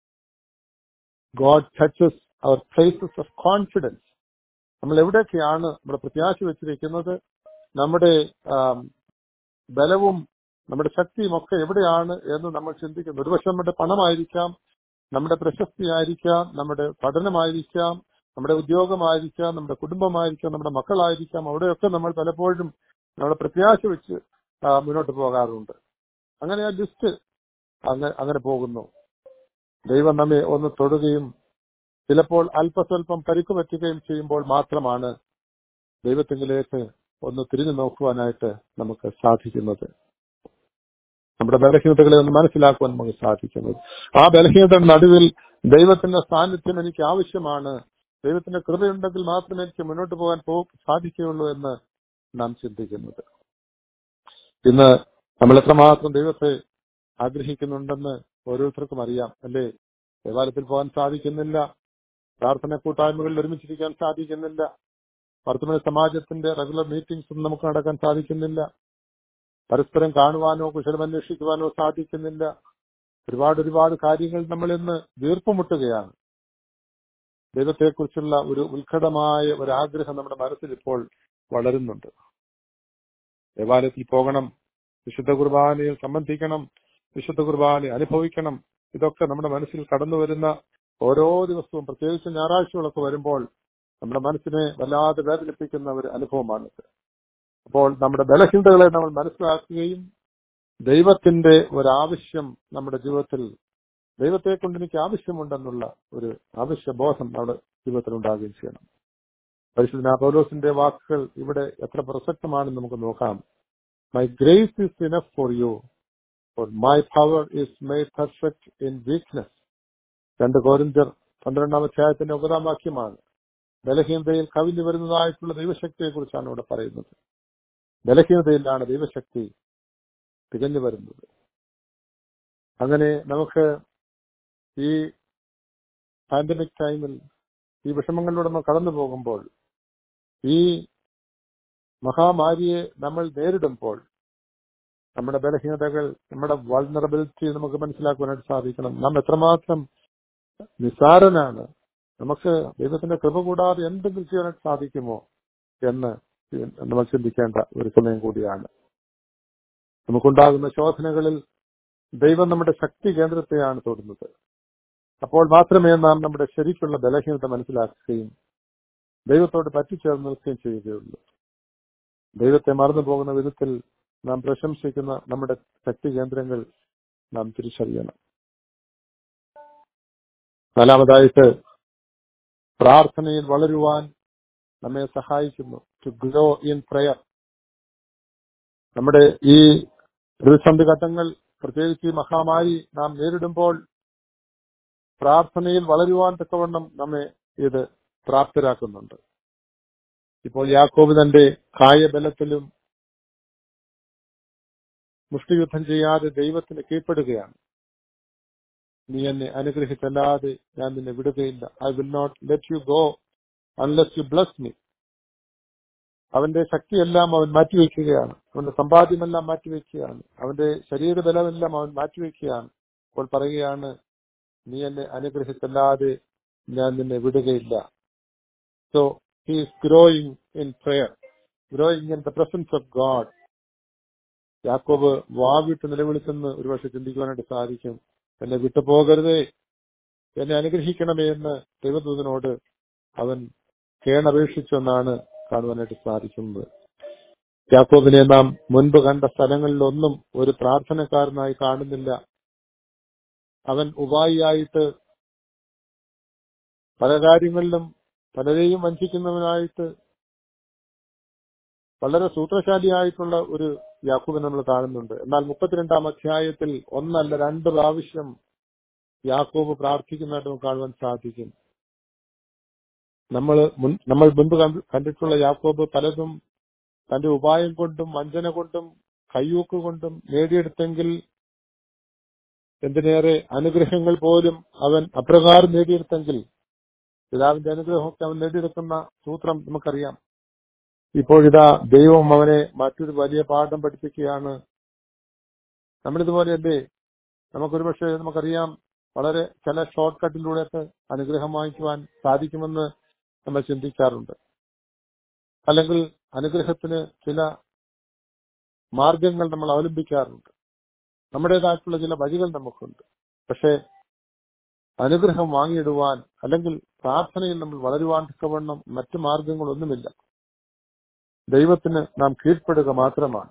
God touches our places of confidence നമ്മൾ എവിടെയൊക്കെയാണ് നമ്മുടെ പ്രത്യാശ വെച്ചിരിക്കുന്നത് നമ്മുടെ ആം, ബലവും നമ്മുടെ ശക്തിയും ഒക്കെ എവിടെയാണ് എന്ന് നമ്മൾ ചിന്തിക്കുന്നു ഒരുപക്ഷെ നമ്മുടെ പണമായിരിക്കാം നമ്മുടെ പ്രശസ്തിയായിരിക്കാം നമ്മുടെ പഠനമായിരിക്കാം നമ്മുടെ ഉദ്യോഗമായിരിക്കാം നമ്മുടെ കുടുംബമായിരിക്കാം നമ്മുടെ മക്കളായിരിക്കാം അവിടെയൊക്കെ നമ്മൾ പലപ്പോഴും നമ്മുടെ പ്രത്യാശ വെച്ച് ആ, മുന്നോട്ട് പോകാറുണ്ട് അങ്ങനെ ആ ലിസ്റ്റ് അങ്ങനെ അങ്ങനെ പോകുന്നു ദൈവം നമ്മെ ഒന്ന് തൊടുകയും ചിലപ്പോൾ അല്പസ്വല്പം പരിക്ക് പറ്റുകയും ചെയ്യുമ്പോൾ മാത്രമാണ് ദൈവത്തിങ്കിലേക്ക് ഒന്ന് തിരിഞ്ഞു നോക്കുവാനായിട്ട് നമുക്ക് സാധിക്കുന്നത് നമ്മുടെ ബലഹീനതകളെ ഒന്ന് മനസ്സിലാക്കുവാൻ നമുക്ക് സാധിക്കുന്നത് ആ ബലഹീനതയുടെ നടുവിൽ ദൈവത്തിന്റെ സാന്നിധ്യം എനിക്ക് ആവശ്യമാണ് ദൈവത്തിന്റെ കൃപയുണ്ടെങ്കിൽ മാത്രമേ എനിക്ക് മുന്നോട്ട് പോകാൻ പോ സാധിക്കുകയുള്ളൂ എന്ന് നാം ചിന്തിക്കുന്നത് ഇന്ന് നമ്മൾ എത്രമാത്രം ദൈവത്തെ ആഗ്രഹിക്കുന്നുണ്ടെന്ന് ഓരോരുത്തർക്കും അറിയാം അല്ലേ ദേവാലയത്തിൽ പോകാൻ സാധിക്കുന്നില്ല പ്രാർത്ഥന കൂട്ടായ്മകളിൽ ഒരുമിച്ചിരിക്കാൻ സാധിക്കുന്നില്ല വർത്തമാന സമാജത്തിന്റെ റെഗുലർ മീറ്റിംഗ്സ് ഒന്നും നമുക്ക് നടക്കാൻ സാധിക്കുന്നില്ല പരസ്പരം കാണുവാനോ കുശലം അന്വേഷിക്കുവാനോ സാധിക്കുന്നില്ല ഒരുപാട് ഒരുപാട് കാര്യങ്ങൾ നമ്മൾ ഇന്ന് വീർപ്പുമുട്ടുകയാണ് ദൈവത്തെക്കുറിച്ചുള്ള ഒരു ഉത്കടമായ ഒരു ആഗ്രഹം നമ്മുടെ മനസ്സിൽ ഇപ്പോൾ വളരുന്നുണ്ട് ദേവാലയത്തിൽ പോകണം വിശുദ്ധ കുർബാനയിൽ സംബന്ധിക്കണം വിശുദ്ധ കുർബാന അനുഭവിക്കണം ഇതൊക്കെ നമ്മുടെ മനസ്സിൽ കടന്നു വരുന്ന ഓരോ ദിവസവും പ്രത്യേകിച്ച് ഞായറാഴ്ചകളൊക്കെ വരുമ്പോൾ നമ്മുടെ മനസ്സിനെ വല്ലാതെ വേദനിപ്പിക്കുന്ന ഒരു അനുഭവമാണിത് അപ്പോൾ നമ്മുടെ ബലഹീനതകളെ നമ്മൾ മനസ്സിലാക്കുകയും ദൈവത്തിന്റെ ഒരാവശ്യം നമ്മുടെ ജീവിതത്തിൽ ദൈവത്തെ കൊണ്ട് എനിക്ക് ആവശ്യമുണ്ടെന്നുള്ള ഒരു ആവശ്യബോധം നമ്മുടെ ജീവിതത്തിൽ ഉണ്ടാകുകയും ചെയ്യണം പരിശുദ്ധ പൗലോസിന്റെ വാക്കുകൾ ഇവിടെ എത്ര പ്രസക്തമാണെന്ന് നമുക്ക് നോക്കാം my grace is enough for you for my power is made perfect in weakness രണ്ട് കോരിന്ത്യർ പന്ത്രണ്ടാം അധ്യായത്തിന്റെ ഒമ്പതാം വാക്യമാണ് ബലഹീനതയിൽ കവിഞ്ഞു വരുന്നതായിട്ടുള്ള ദൈവശക്തിയെ കുറിച്ചാണ് ഇവിടെ പറയുന്നത് ബലഹീനതയിലാണ് ദൈവശക്തി തികഞ്ഞു വരുന്നത് അങ്ങനെ നമുക്ക് ഈ പാൻഡമിക് ടൈമിൽ ഈ വിഷമങ്ങളിലൂടെ നമ്മൾ കടന്നു പോകുമ്പോൾ ഈ മഹാമാരിയെ നമ്മൾ നേരിടുമ്പോൾ നമ്മുടെ ബലഹീനതകൾ നമ്മുടെ വൾണറബിലിറ്റി നമുക്ക് മനസ്സിലാക്കുവാനായിട്ട് സാധിക്കണം നാം എത്രമാത്രം നിസാരനാണ് നമുക്ക് ദൈവത്തിന്റെ കൃപ കൂടാതെ എന്തെങ്കിലും ചെയ്യാനായിട്ട് സാധിക്കുമോ എന്ന് നമ്മൾ ചിന്തിക്കേണ്ട ഒരു സമയം കൂടിയാണ് നമുക്കുണ്ടാകുന്ന ശോധനകളിൽ ദൈവം നമ്മുടെ ശക്തി കേന്ദ്രത്തെയാണ് തൊടുന്നത് അപ്പോൾ മാത്രമേ നാം നമ്മുടെ ശരിക്കുള്ള ബലഹീനത മനസ്സിലാക്കുകയും ദൈവത്തോട് പറ്റിച്ചേർന്ന് നിൽക്കുകയും ചെയ്യുകയുള്ളൂ ദൈവത്തെ മറന്നു പോകുന്ന വിധത്തിൽ നാം പ്രശംസിക്കുന്ന നമ്മുടെ ശക്തി കേന്ദ്രങ്ങൾ നാം തിരിച്ചറിയണം നാലാമതായിട്ട് പ്രാർത്ഥനയിൽ വളരുവാൻ നമ്മെ സഹായിക്കുന്നു ടു ഗ്രോ ഇൻ പ്രയർ നമ്മുടെ ഈ പ്രതിസന്ധി ഘട്ടങ്ങൾ പ്രത്യേകിച്ച് ഈ മഹാമാരി നാം നേരിടുമ്പോൾ പ്രാർത്ഥനയിൽ വളരുവാൻ തക്കവണ്ണം നമ്മെ ഇത് പ്രാപ്തരാക്കുന്നുണ്ട് ഇപ്പോൾ യാക്കോബ് തന്റെ കായബലത്തിലും മുഷ്ടിയുദ്ധം ചെയ്യാതെ ദൈവത്തിന് കീഴ്പ്പെടുകയാണ് നീ എന്നെ അനുഗ്രഹിച്ചല്ലാതെ ഞാൻ നിന്നെ വിടുകയില്ല I will not let you go unless you bless me അവന്റെ ശക്തിയെല്ലാം അവൻ മാറ്റിവെക്കുകയാണ് അവന്റെ സമ്പാദ്യമെല്ലാം മാറ്റിവെക്കുകയാണ് അവന്റെ ശരീരബലമെല്ലാം അവൻ മാറ്റിവെക്കുകയാണ് അപ്പോൾ പറയുകയാണ് നീ എന്നെ അനുഗ്രഹിച്ചല്ലാതെ ഞാൻ നിന്നെ വിടുകയില്ല so he's growing in prayer growing in the presence of God Yakob വാവിട്ട് നിലവിളിച്ചെന്ന് ഒരുപക്ഷെ ചിന്തിക്കുവാനായിട്ട് സാധിക്കും എന്നെ വിട്ടു പോകരുതേ എന്നെ അനുഗ്രഹിക്കണമേ എന്ന് ദൈവദൂതനോട് അവൻ കേണപേക്ഷിച്ചെന്നാണ് കാണുവാനായിട്ട് സാധിക്കുന്നത് യാക്കോബിനെ നാം മുൻപ് കണ്ട സ്ഥലങ്ങളിലൊന്നും ഒരു പ്രാർത്ഥനക്കാരനായി കാണുന്നില്ല അവൻ ഉപായിയായിട്ട് പല കാര്യങ്ങളിലും പലരെയും വഞ്ചിക്കുന്നവനായിട്ട് വളരെ സൂത്രശാലിയായിട്ടുള്ള ഒരു യാക്കൂബിനെ നമ്മൾ കാണുന്നുണ്ട് എന്നാൽ മുപ്പത്തിരണ്ടാം അധ്യായത്തിൽ ഒന്നല്ല രണ്ട് പ്രാവശ്യം യാക്കോബ് പ്രാർത്ഥിക്കുന്നതായിട്ട് നമുക്ക് കാണുവാൻ സാധിക്കും നമ്മൾ മുൻ നമ്മൾ മുൻപ് കണ്ട് കണ്ടിട്ടുള്ള യാക്കോബ് പലതും തന്റെ ഉപായം കൊണ്ടും വഞ്ചന കൊണ്ടും കയ്യൂക്ക് കൊണ്ടും നേടിയെടുത്തെങ്കിൽ എന്തിനേറെ അനുഗ്രഹങ്ങൾ പോലും അവൻ അപ്രകാരം നേടിയെടുത്തെങ്കിൽ പിതാവിന്റെ അനുഗ്രഹമൊക്കെ അവൻ നേടിയെടുക്കുന്ന സൂത്രം നമുക്കറിയാം ഇപ്പോഴിതാ ദൈവം അവനെ മറ്റൊരു വലിയ പാഠം പഠിപ്പിക്കുകയാണ് നമ്മളിതുപോലെയല്ലേ നമുക്കൊരു പക്ഷേ നമുക്കറിയാം വളരെ ചില ഷോർട്ട് കട്ടിലൂടെയൊക്കെ അനുഗ്രഹം വാങ്ങിക്കുവാൻ സാധിക്കുമെന്ന് നമ്മൾ ചിന്തിക്കാറുണ്ട് അല്ലെങ്കിൽ അനുഗ്രഹത്തിന് ചില മാർഗങ്ങൾ നമ്മൾ അവലംബിക്കാറുണ്ട് നമ്മുടേതായിട്ടുള്ള ചില വഴികൾ നമുക്കുണ്ട് പക്ഷേ അനുഗ്രഹം വാങ്ങിയിടുവാൻ അല്ലെങ്കിൽ പ്രാർത്ഥനയിൽ നമ്മൾ വളരുവാൻ തക്കവണ്ണം മറ്റു മാർഗങ്ങളൊന്നുമില്ല ദൈവത്തിന് നാം കീഴ്പ്പെടുക മാത്രമാണ്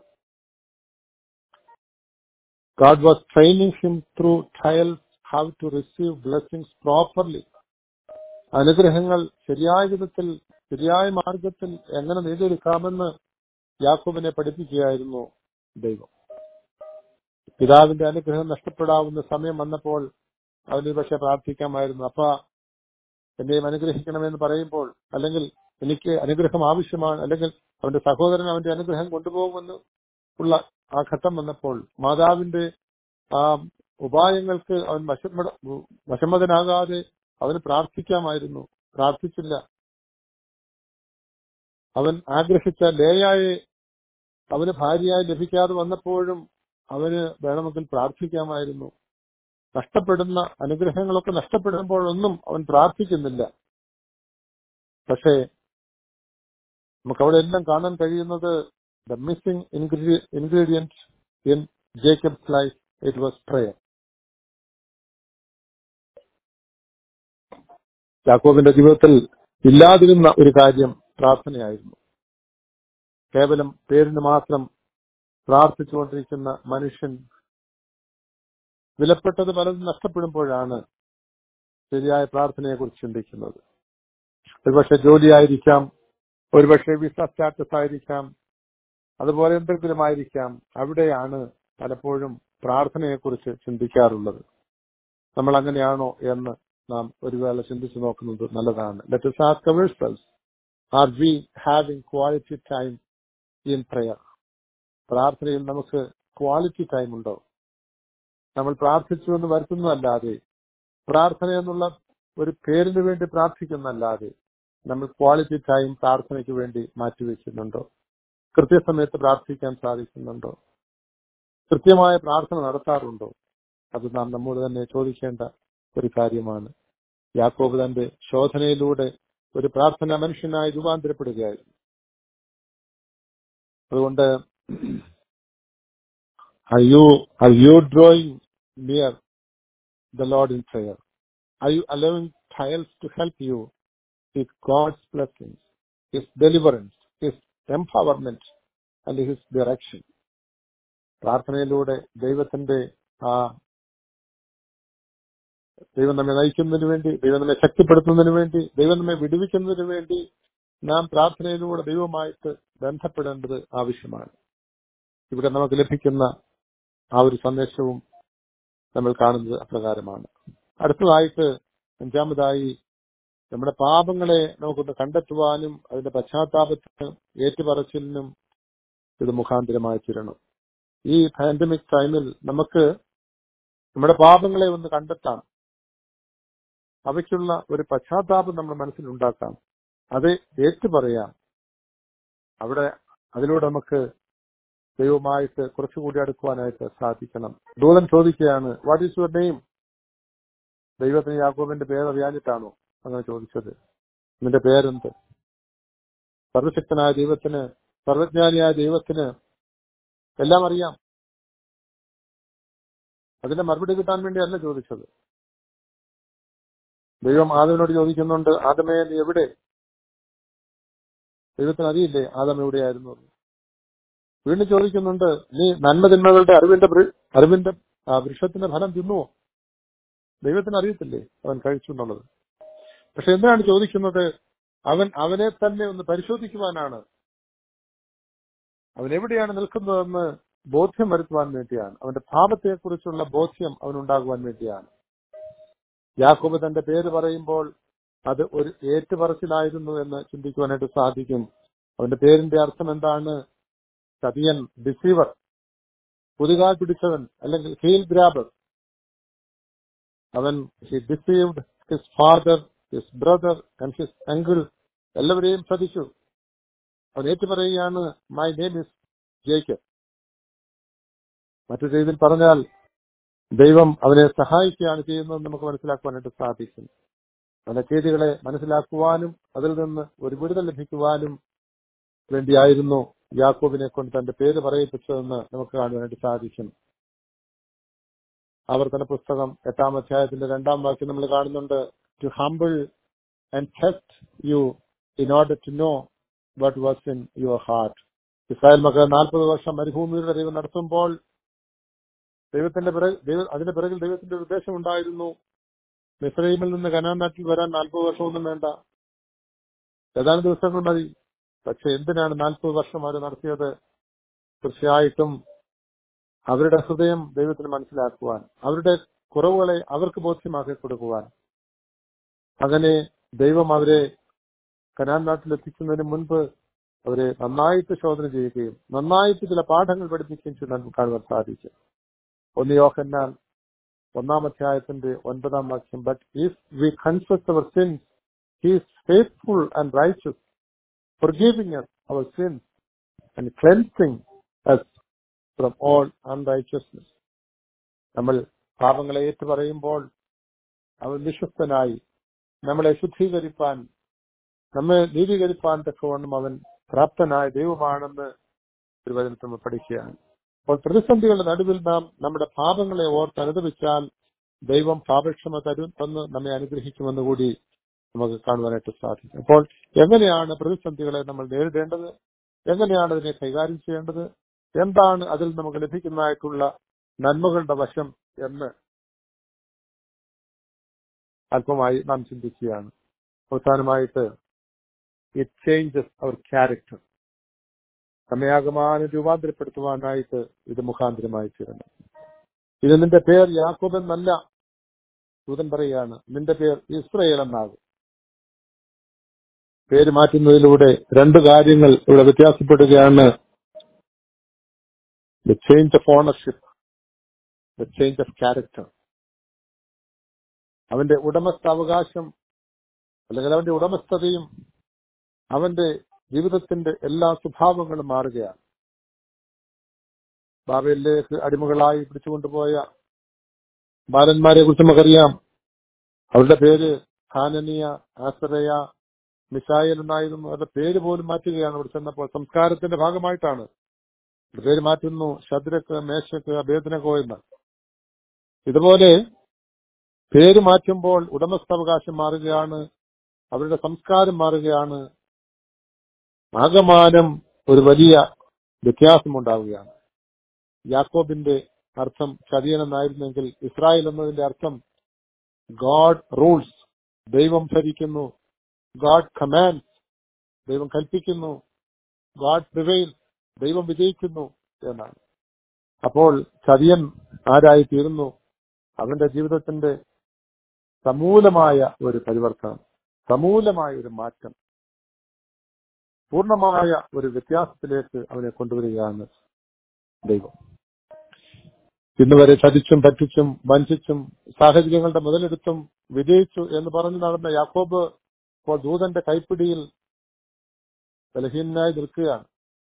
God was training him through trials how to receive blessings properly. അനുഗ്രഹങ്ങൾ ശരിയായ വിധത്തിൽ ശരിയായ മാർഗത്തിൽ എങ്ങനെ നേടിയെടുക്കാമെന്ന് യാക്കോബിനെ പഠിപ്പിക്കുകയായിരുന്നു ദൈവം പിതാവിന്റെ അനുഗ്രഹം നഷ്ടപ്പെടാവുന്ന സമയം വന്നപ്പോൾ അവന് പക്ഷെ പ്രാർത്ഥിക്കാമായിരുന്നു അപ്പ എന്നെയും അനുഗ്രഹിക്കണമെന്ന് പറയുമ്പോൾ അല്ലെങ്കിൽ എനിക്ക് അനുഗ്രഹം ആവശ്യമാണ് അല്ലെങ്കിൽ അവന്റെ സഹോദരൻ അവന്റെ അനുഗ്രഹം കൊണ്ടുപോകുമെന്ന് ഉള്ള ആ ഘട്ടം വന്നപ്പോൾ മാതാവിന്റെ ആ ഉപായങ്ങൾക്ക് അവൻ വശമട വശമതനാകാതെ അവന് പ്രാർത്ഥിക്കാമായിരുന്നു പ്രാർത്ഥിച്ചില്ല അവൻ ആഗ്രഹിച്ച ലേയായെ അവന് ഭാര്യയായി ലഭിക്കാതെ വന്നപ്പോഴും അവന് വേണമെങ്കിൽ പ്രാർത്ഥിക്കാമായിരുന്നു നഷ്ടപ്പെടുന്ന അനുഗ്രഹങ്ങളൊക്കെ നഷ്ടപ്പെടുമ്പോഴൊന്നും അവൻ പ്രാർത്ഥിക്കുന്നില്ല പക്ഷേ നമുക്ക് അവിടെ എല്ലാം കാണാൻ കഴിയുന്നത് the missing ingredient in Jacob's life it was prayer യാക്കോബിന്റെ ജീവിതത്തിൽ ഇല്ലാതിരുന്ന ഒരു കാര്യം പ്രാർത്ഥനയായിരുന്നു കേവലം പേരിന് മാത്രം പ്രാർത്ഥിച്ചുകൊണ്ടിരിക്കുന്ന മനുഷ്യൻ വിലപ്പെട്ടത് പലതും നഷ്ടപ്പെടുമ്പോഴാണ് ശരിയായ പ്രാർത്ഥനയെക്കുറിച്ച് ചിന്തിക്കുന്നത് ഒരുപക്ഷെ ജോലിയായിരിക്കാം ഒരുപക്ഷെ വിസ സ്റ്റാറ്റസ് ആയിരിക്കാം അതുപോലെ എന്തെങ്കിലും ആയിരിക്കാം അവിടെയാണ് പലപ്പോഴും പ്രാർത്ഥനയെക്കുറിച്ച് ചിന്തിക്കാറുള്ളത് നമ്മൾ അങ്ങനെയാണോ എന്ന് നാം ഒരു വേള ചിന്തിച്ചു നോക്കുന്നത് നല്ലതാണ് let ask ourselves are we having quality time in prayer പ്രാർത്ഥനയിൽ നമുക്ക് ക്വാളിറ്റി ടൈം ഉണ്ടോ നമ്മൾ പ്രാർത്ഥിച്ചു എന്ന് വരുത്തുന്നതല്ലാതെ പ്രാർത്ഥന എന്നുള്ള ഒരു പേരിന് വേണ്ടി പ്രാർത്ഥിക്കുന്നല്ലാതെ നമ്മൾ ക്വാളിറ്റി ടൈം പ്രാർത്ഥനയ്ക്ക് വേണ്ടി മാറ്റിവെക്കുന്നുണ്ടോ കൃത്യസമയത്ത് പ്രാർത്ഥിക്കാൻ സാധിക്കുന്നുണ്ടോ കൃത്യമായ പ്രാർത്ഥന നടത്താറുണ്ടോ അത് നാം നമ്മോട് തന്നെ ചോദിക്കേണ്ട ഒരു കാര്യമാണ് യാക്കോബ് തന്റെ ശോധനയിലൂടെ ഒരു പ്രാർത്ഥന മനുഷ്യനായി രൂപാന്തരപ്പെടുകയായിരുന്നു അതുകൊണ്ട് are you are you drawing near the Lord in prayer? Are you allowing trials to help you with God's blessings, His deliverance, His empowerment, and His direction? പ്രാർത്ഥനയിലൂടെ ദൈവത്തിന്റെ ആ ദൈവം നമ്മെ നയിക്കുന്നതിന് വേണ്ടി ദൈവം നമ്മെ ശക്തിപ്പെടുത്തുന്നതിന് വേണ്ടി ദൈവം നമ്മെ വിടുവിക്കുന്നതിന് വേണ്ടി നാം പ്രാർത്ഥനയിലൂടെ ദൈവമായിട്ട് ബന്ധപ്പെടേണ്ടത് ആവശ്യമാണ് ഇവിടെ നമുക്ക് ലഭിക്കുന്ന ആ ഒരു സന്ദേശവും നമ്മൾ കാണുന്നത് അപ്രകാരമാണ് അടുത്തതായിട്ട് അഞ്ചാമതായി നമ്മുടെ പാപങ്ങളെ നമുക്കൊന്ന് കണ്ടെത്തുവാനും അതിന്റെ പശ്ചാത്താപത്തിനും ഏറ്റുപറച്ചിലിനും ഇത് മുഖാന്തരമായി തീരണം ഈ പാൻഡമിക് ടൈമിൽ നമുക്ക് നമ്മുടെ പാപങ്ങളെ ഒന്ന് കണ്ടെത്താം അവയ്ക്കുള്ള ഒരു പശ്ചാത്താപം നമ്മുടെ മനസ്സിൽ ഉണ്ടാക്കാം അത് ഏറ്റുപറയാം അവിടെ അതിലൂടെ നമുക്ക് ദൈവമായിട്ട് കുറച്ചുകൂടി അടുക്കുവാനായിട്ട് സാധിക്കണം ദൂതൻ ചോദിക്കുകയാണ് വാട്ട് ഈസ് യുവർ നെയിം ദൈവത്തിന് യാക്കോബിന്റെ പേര് അറിയാഞ്ഞിട്ടാണോ അങ്ങനെ ചോദിച്ചത് നിന്റെ പേരെന്ത് സർവശക്തനായ ദൈവത്തിന് സർവജ്ഞാനിയായ ദൈവത്തിന് എല്ലാം അറിയാം അതിന്റെ മറുപടി കിട്ടാൻ വേണ്ടിയല്ല ചോദിച്ചത് ദൈവം ആദമിനോട് ചോദിക്കുന്നുണ്ട് ആദമേ നീ എവിടെ ദൈവത്തിന് അറിയില്ലേ ആദം എവിടെയായിരുന്നു എന്ന്. വീണ്ടും ചോദിക്കുന്നുണ്ട് നീ നന്മ തിന്മകളുടെ അറിവിന്റെ വൃ- അറിവിന്റെ ആ, വൃക്ഷത്തിന്റെ ഫലം തിന്നുവോ ദൈവത്തിന് അറിയത്തില്ലേ അവൻ കഴിച്ചു എന്നുള്ളത് പക്ഷെ എന്തിനാണ് ചോദിക്കുന്നത് അവൻ അവനെ തന്നെ ഒന്ന് പരിശോധിക്കുവാനാണ് അവൻ എവിടെയാണ് നിൽക്കുന്നതെന്ന് ബോധ്യം വരുത്തുവാൻ വേണ്ടിയാണ് അവന്റെ പാപത്തെക്കുറിച്ചുള്ള ബോധ്യം അവനുണ്ടാകുവാൻ വേണ്ടിയാണ് യാക്കോബ് തന്റെ പേര് പറയുമ്പോൾ അത് ഒരു ഏറ്റുപറച്ചിലായിരുന്നു എന്ന് ചിന്തിക്കുവാനായിട്ട് സാധിക്കും അവന്റെ പേരിന്റെ അർത്ഥം എന്താണ് ചതിയൻ ഡിസീവർ പുതുകാൽ പിടിച്ചവൻ അല്ലെങ്കിൽ ഹീൽ ഗ്രാബർ അവൻ he deceived his father his brother and his uncle എല്ലാവരെയും ചതിച്ചു അവൻ ഏറ്റുപറയുകയാണ് മൈ നെയിം ഇസ് ജേക്കബ് മറ്റു രീതിയിൽ പറഞ്ഞാൽ ദൈവം അവനെ സഹായിക്കുകയാണ് ചെയ്യുന്നതെന്ന് നമുക്ക് മനസ്സിലാക്കുവാനായിട്ട് സാധിക്കും അവന്റെ ചെയ്തികളെ മനസ്സിലാക്കുവാനും അതിൽ നിന്ന് ഒരു വിടുതൽ ലഭിക്കുവാനും വേണ്ടിയായിരുന്നു യാക്കോബിനെ കൊണ്ട് തന്റെ പേര് പറയിപ്പിച്ചതെന്ന് നമുക്ക് കാണുവാനായിട്ട് സാധിക്കും ആവർത്തന പുസ്തകം എട്ടാം അധ്യായത്തിന്റെ രണ്ടാം വാക്യം നമ്മൾ കാണുന്നുണ്ട് to humble and test you in order to know what was in your heart Israel മക്കൾ നാൽപ്പത് വർഷം മരുഭൂമിയുടെ ദൈവം നടത്തുമ്പോൾ ദൈവത്തിന്റെ പിറകിൽ ദൈവ- അതിന്റെ പിറകിൽ ദൈവത്തിന്റെ ഒരു ഉദ്ദേശം ഉണ്ടായിരുന്നു മിസ്രൈമിൽ നിന്ന് കനാൻ നാട്ടിൽ വരാൻ നാൽപ്പത് വർഷമൊന്നും വേണ്ട ഏതാനും ദിവസങ്ങൾ മതി പക്ഷെ എന്തിനാണ് നാൽപ്പത് വർഷം അവർ നടത്തിയത് തീർച്ചയായിട്ടും അവരുടെ ഹൃദയം ദൈവത്തിന് മനസ്സിലാക്കുവാൻ അവരുടെ കുറവുകളെ അവർക്ക് ബോധ്യമാക്കി കൊടുക്കുവാൻ അങ്ങനെ ദൈവം അവരെ കനാൻ നാട്ടിൽ എത്തിക്കുന്നതിന് മുൻപ് അവരെ നന്നായിട്ട് ശോധന ചെയ്യുകയും നന്നായിട്ട് ചില പാഠങ്ങൾ പഠിപ്പിക്കുകയും ചെയ്യാൻ നമുക്ക് കാണുവാൻ സാധിക്കും ഒന്ന് യോഹന്നാൻ ഒന്നാം അധ്യായത്തിന്റെ ഒൻപതാം വാക്യം but if we confess our sins he's faithful and righteous forgiving us our sins and cleansing us from all unrighteousness. നമ്മൾ പാപങ്ങളെ ഏറ്റു പറയുമ്പോൾ അവൻ വിശ്വസ്തനായി നമ്മളെ ശുദ്ധീകരിപ്പാൻ നമ്മെ നീതീകരിപ്പാൻ തക്കവണ്ണം അവൻ പ്രാപ്തനായ ദൈവമാണെന്ന് തിരുവചനത്തിൽ നമ്മൾ പഠിക്കുകയാണ് അപ്പോൾ പ്രതിസന്ധികളുടെ നടുവിൽ നാം നമ്മുടെ പാപങ്ങളെ ഓർത്ത് അനുദപിച്ചാൽ ദൈവം പാപക്ഷമ തരും തന്ന് നമ്മെ അനുഗ്രഹിക്കുമെന്ന് കൂടി നമുക്ക് കാണുവാനായിട്ട് സാധിക്കും അപ്പോൾ എങ്ങനെയാണ് പ്രതിസന്ധികളെ നമ്മൾ നേരിടേണ്ടത് എങ്ങനെയാണ് അതിനെ കൈകാര്യം ചെയ്യേണ്ടത് എന്താണ് അതിൽ നമുക്ക് ലഭിക്കുന്നതായിട്ടുള്ള നന്മകളുടെ വശം എന്ന് അല്പമായി നാം ചിന്തിക്കുകയാണ് അവസാനമായിട്ട് ഇറ്റ് ചേഞ്ചസ് അവർ ക്യാരക്ടർ സമയാകമാനം രൂപാന്തരപ്പെടുത്തുവാനായിട്ട് ഇത് മുഖാന്തരമായി തീരണം ഇത് നിന്റെ പേർ യാക്കോബ് എന്നല്ല ദൂതൻ പറയുകയാണ് നിന്റെ പേർ ഇസ്രയേൽ എന്നാകും പേര് മാറ്റുന്നതിലൂടെ രണ്ട് കാര്യങ്ങൾ ഇവിടെ വ്യത്യാസപ്പെടുകയാണ് the change of ownership the change of character അവന്റെ ഉടമസ്ഥാവകാശം അല്ലെങ്കിൽ അവന്റെ ഉടമസ്ഥതയും അവന്റെ ജീവിതത്തിന്റെ എല്ലാ സ്വഭാവങ്ങളും മാറുകയാണ് ബാബയിലേക്ക് അടിമകളായി പിടിച്ചുകൊണ്ടുപോയ ബാലന്മാരെ കുറിച്ച് നമുക്കറിയാം അവരുടെ പേര് ഹാനനിയ ആസറയ മിസായൽ എന്നായിരുന്നു അവരുടെ പേര് പോലും മാറ്റുകയാണ് ഇവിടെ ചെന്നപ്പോൾ സംസ്കാരത്തിന്റെ ഭാഗമായിട്ടാണ് അവരുടെ പേര് മാറ്റുന്നു ശദ്രക്ക് മേശക്ക് അഭേദനകോ എന്ന് ഇതുപോലെ പേര് മാറ്റുമ്പോൾ ഉടമസ്ഥാവകാശം മാറുകയാണ് അവരുടെ സംസ്കാരം മാറുകയാണ് ആകമാനം ഒരു വലിയ വ്യത്യാസമുണ്ടാവുകയാണ് യാക്കോബിന്റെ അർത്ഥം ചതിയൻ എന്നായിരുന്നെങ്കിൽ ഇസ്രായേൽ എന്നതിന്റെ അർത്ഥം ഗോഡ് റൂൾസ് ദൈവം ഭരിക്കുന്നു ഗാഡ് കമാൻഡ് ദൈവം കൽപ്പിക്കുന്നു ഗാഡ് പ്രിവെയിൽ ദൈവം വിജയിക്കുന്നു എന്നാണ് അപ്പോൾ ചതിയൻ ആരായി തീരുന്നു അവന്റെ ജീവിതത്തിന്റെ സമൂലമായ ഒരു പരിവർത്തനം സമൂലമായ ഒരു മാറ്റം പൂർണ്ണമായ ഒരു വ്യത്യാസത്തിലേക്ക് അവനെ കൊണ്ടുവരികയാണ് ദൈവം ഇന്നുവരെ ചതിച്ചും പറ്റിച്ചും വഞ്ചിച്ചും സാഹചര്യങ്ങളുടെ മുതലെടുത്തും വിജയിച്ചു എന്ന് പറഞ്ഞു നടന്ന യാക്കോബ് ഇപ്പോൾ ദൂതന്റെ കൈപ്പിടിയിൽ ബലഹീനായി നിൽക്കുകയാണ്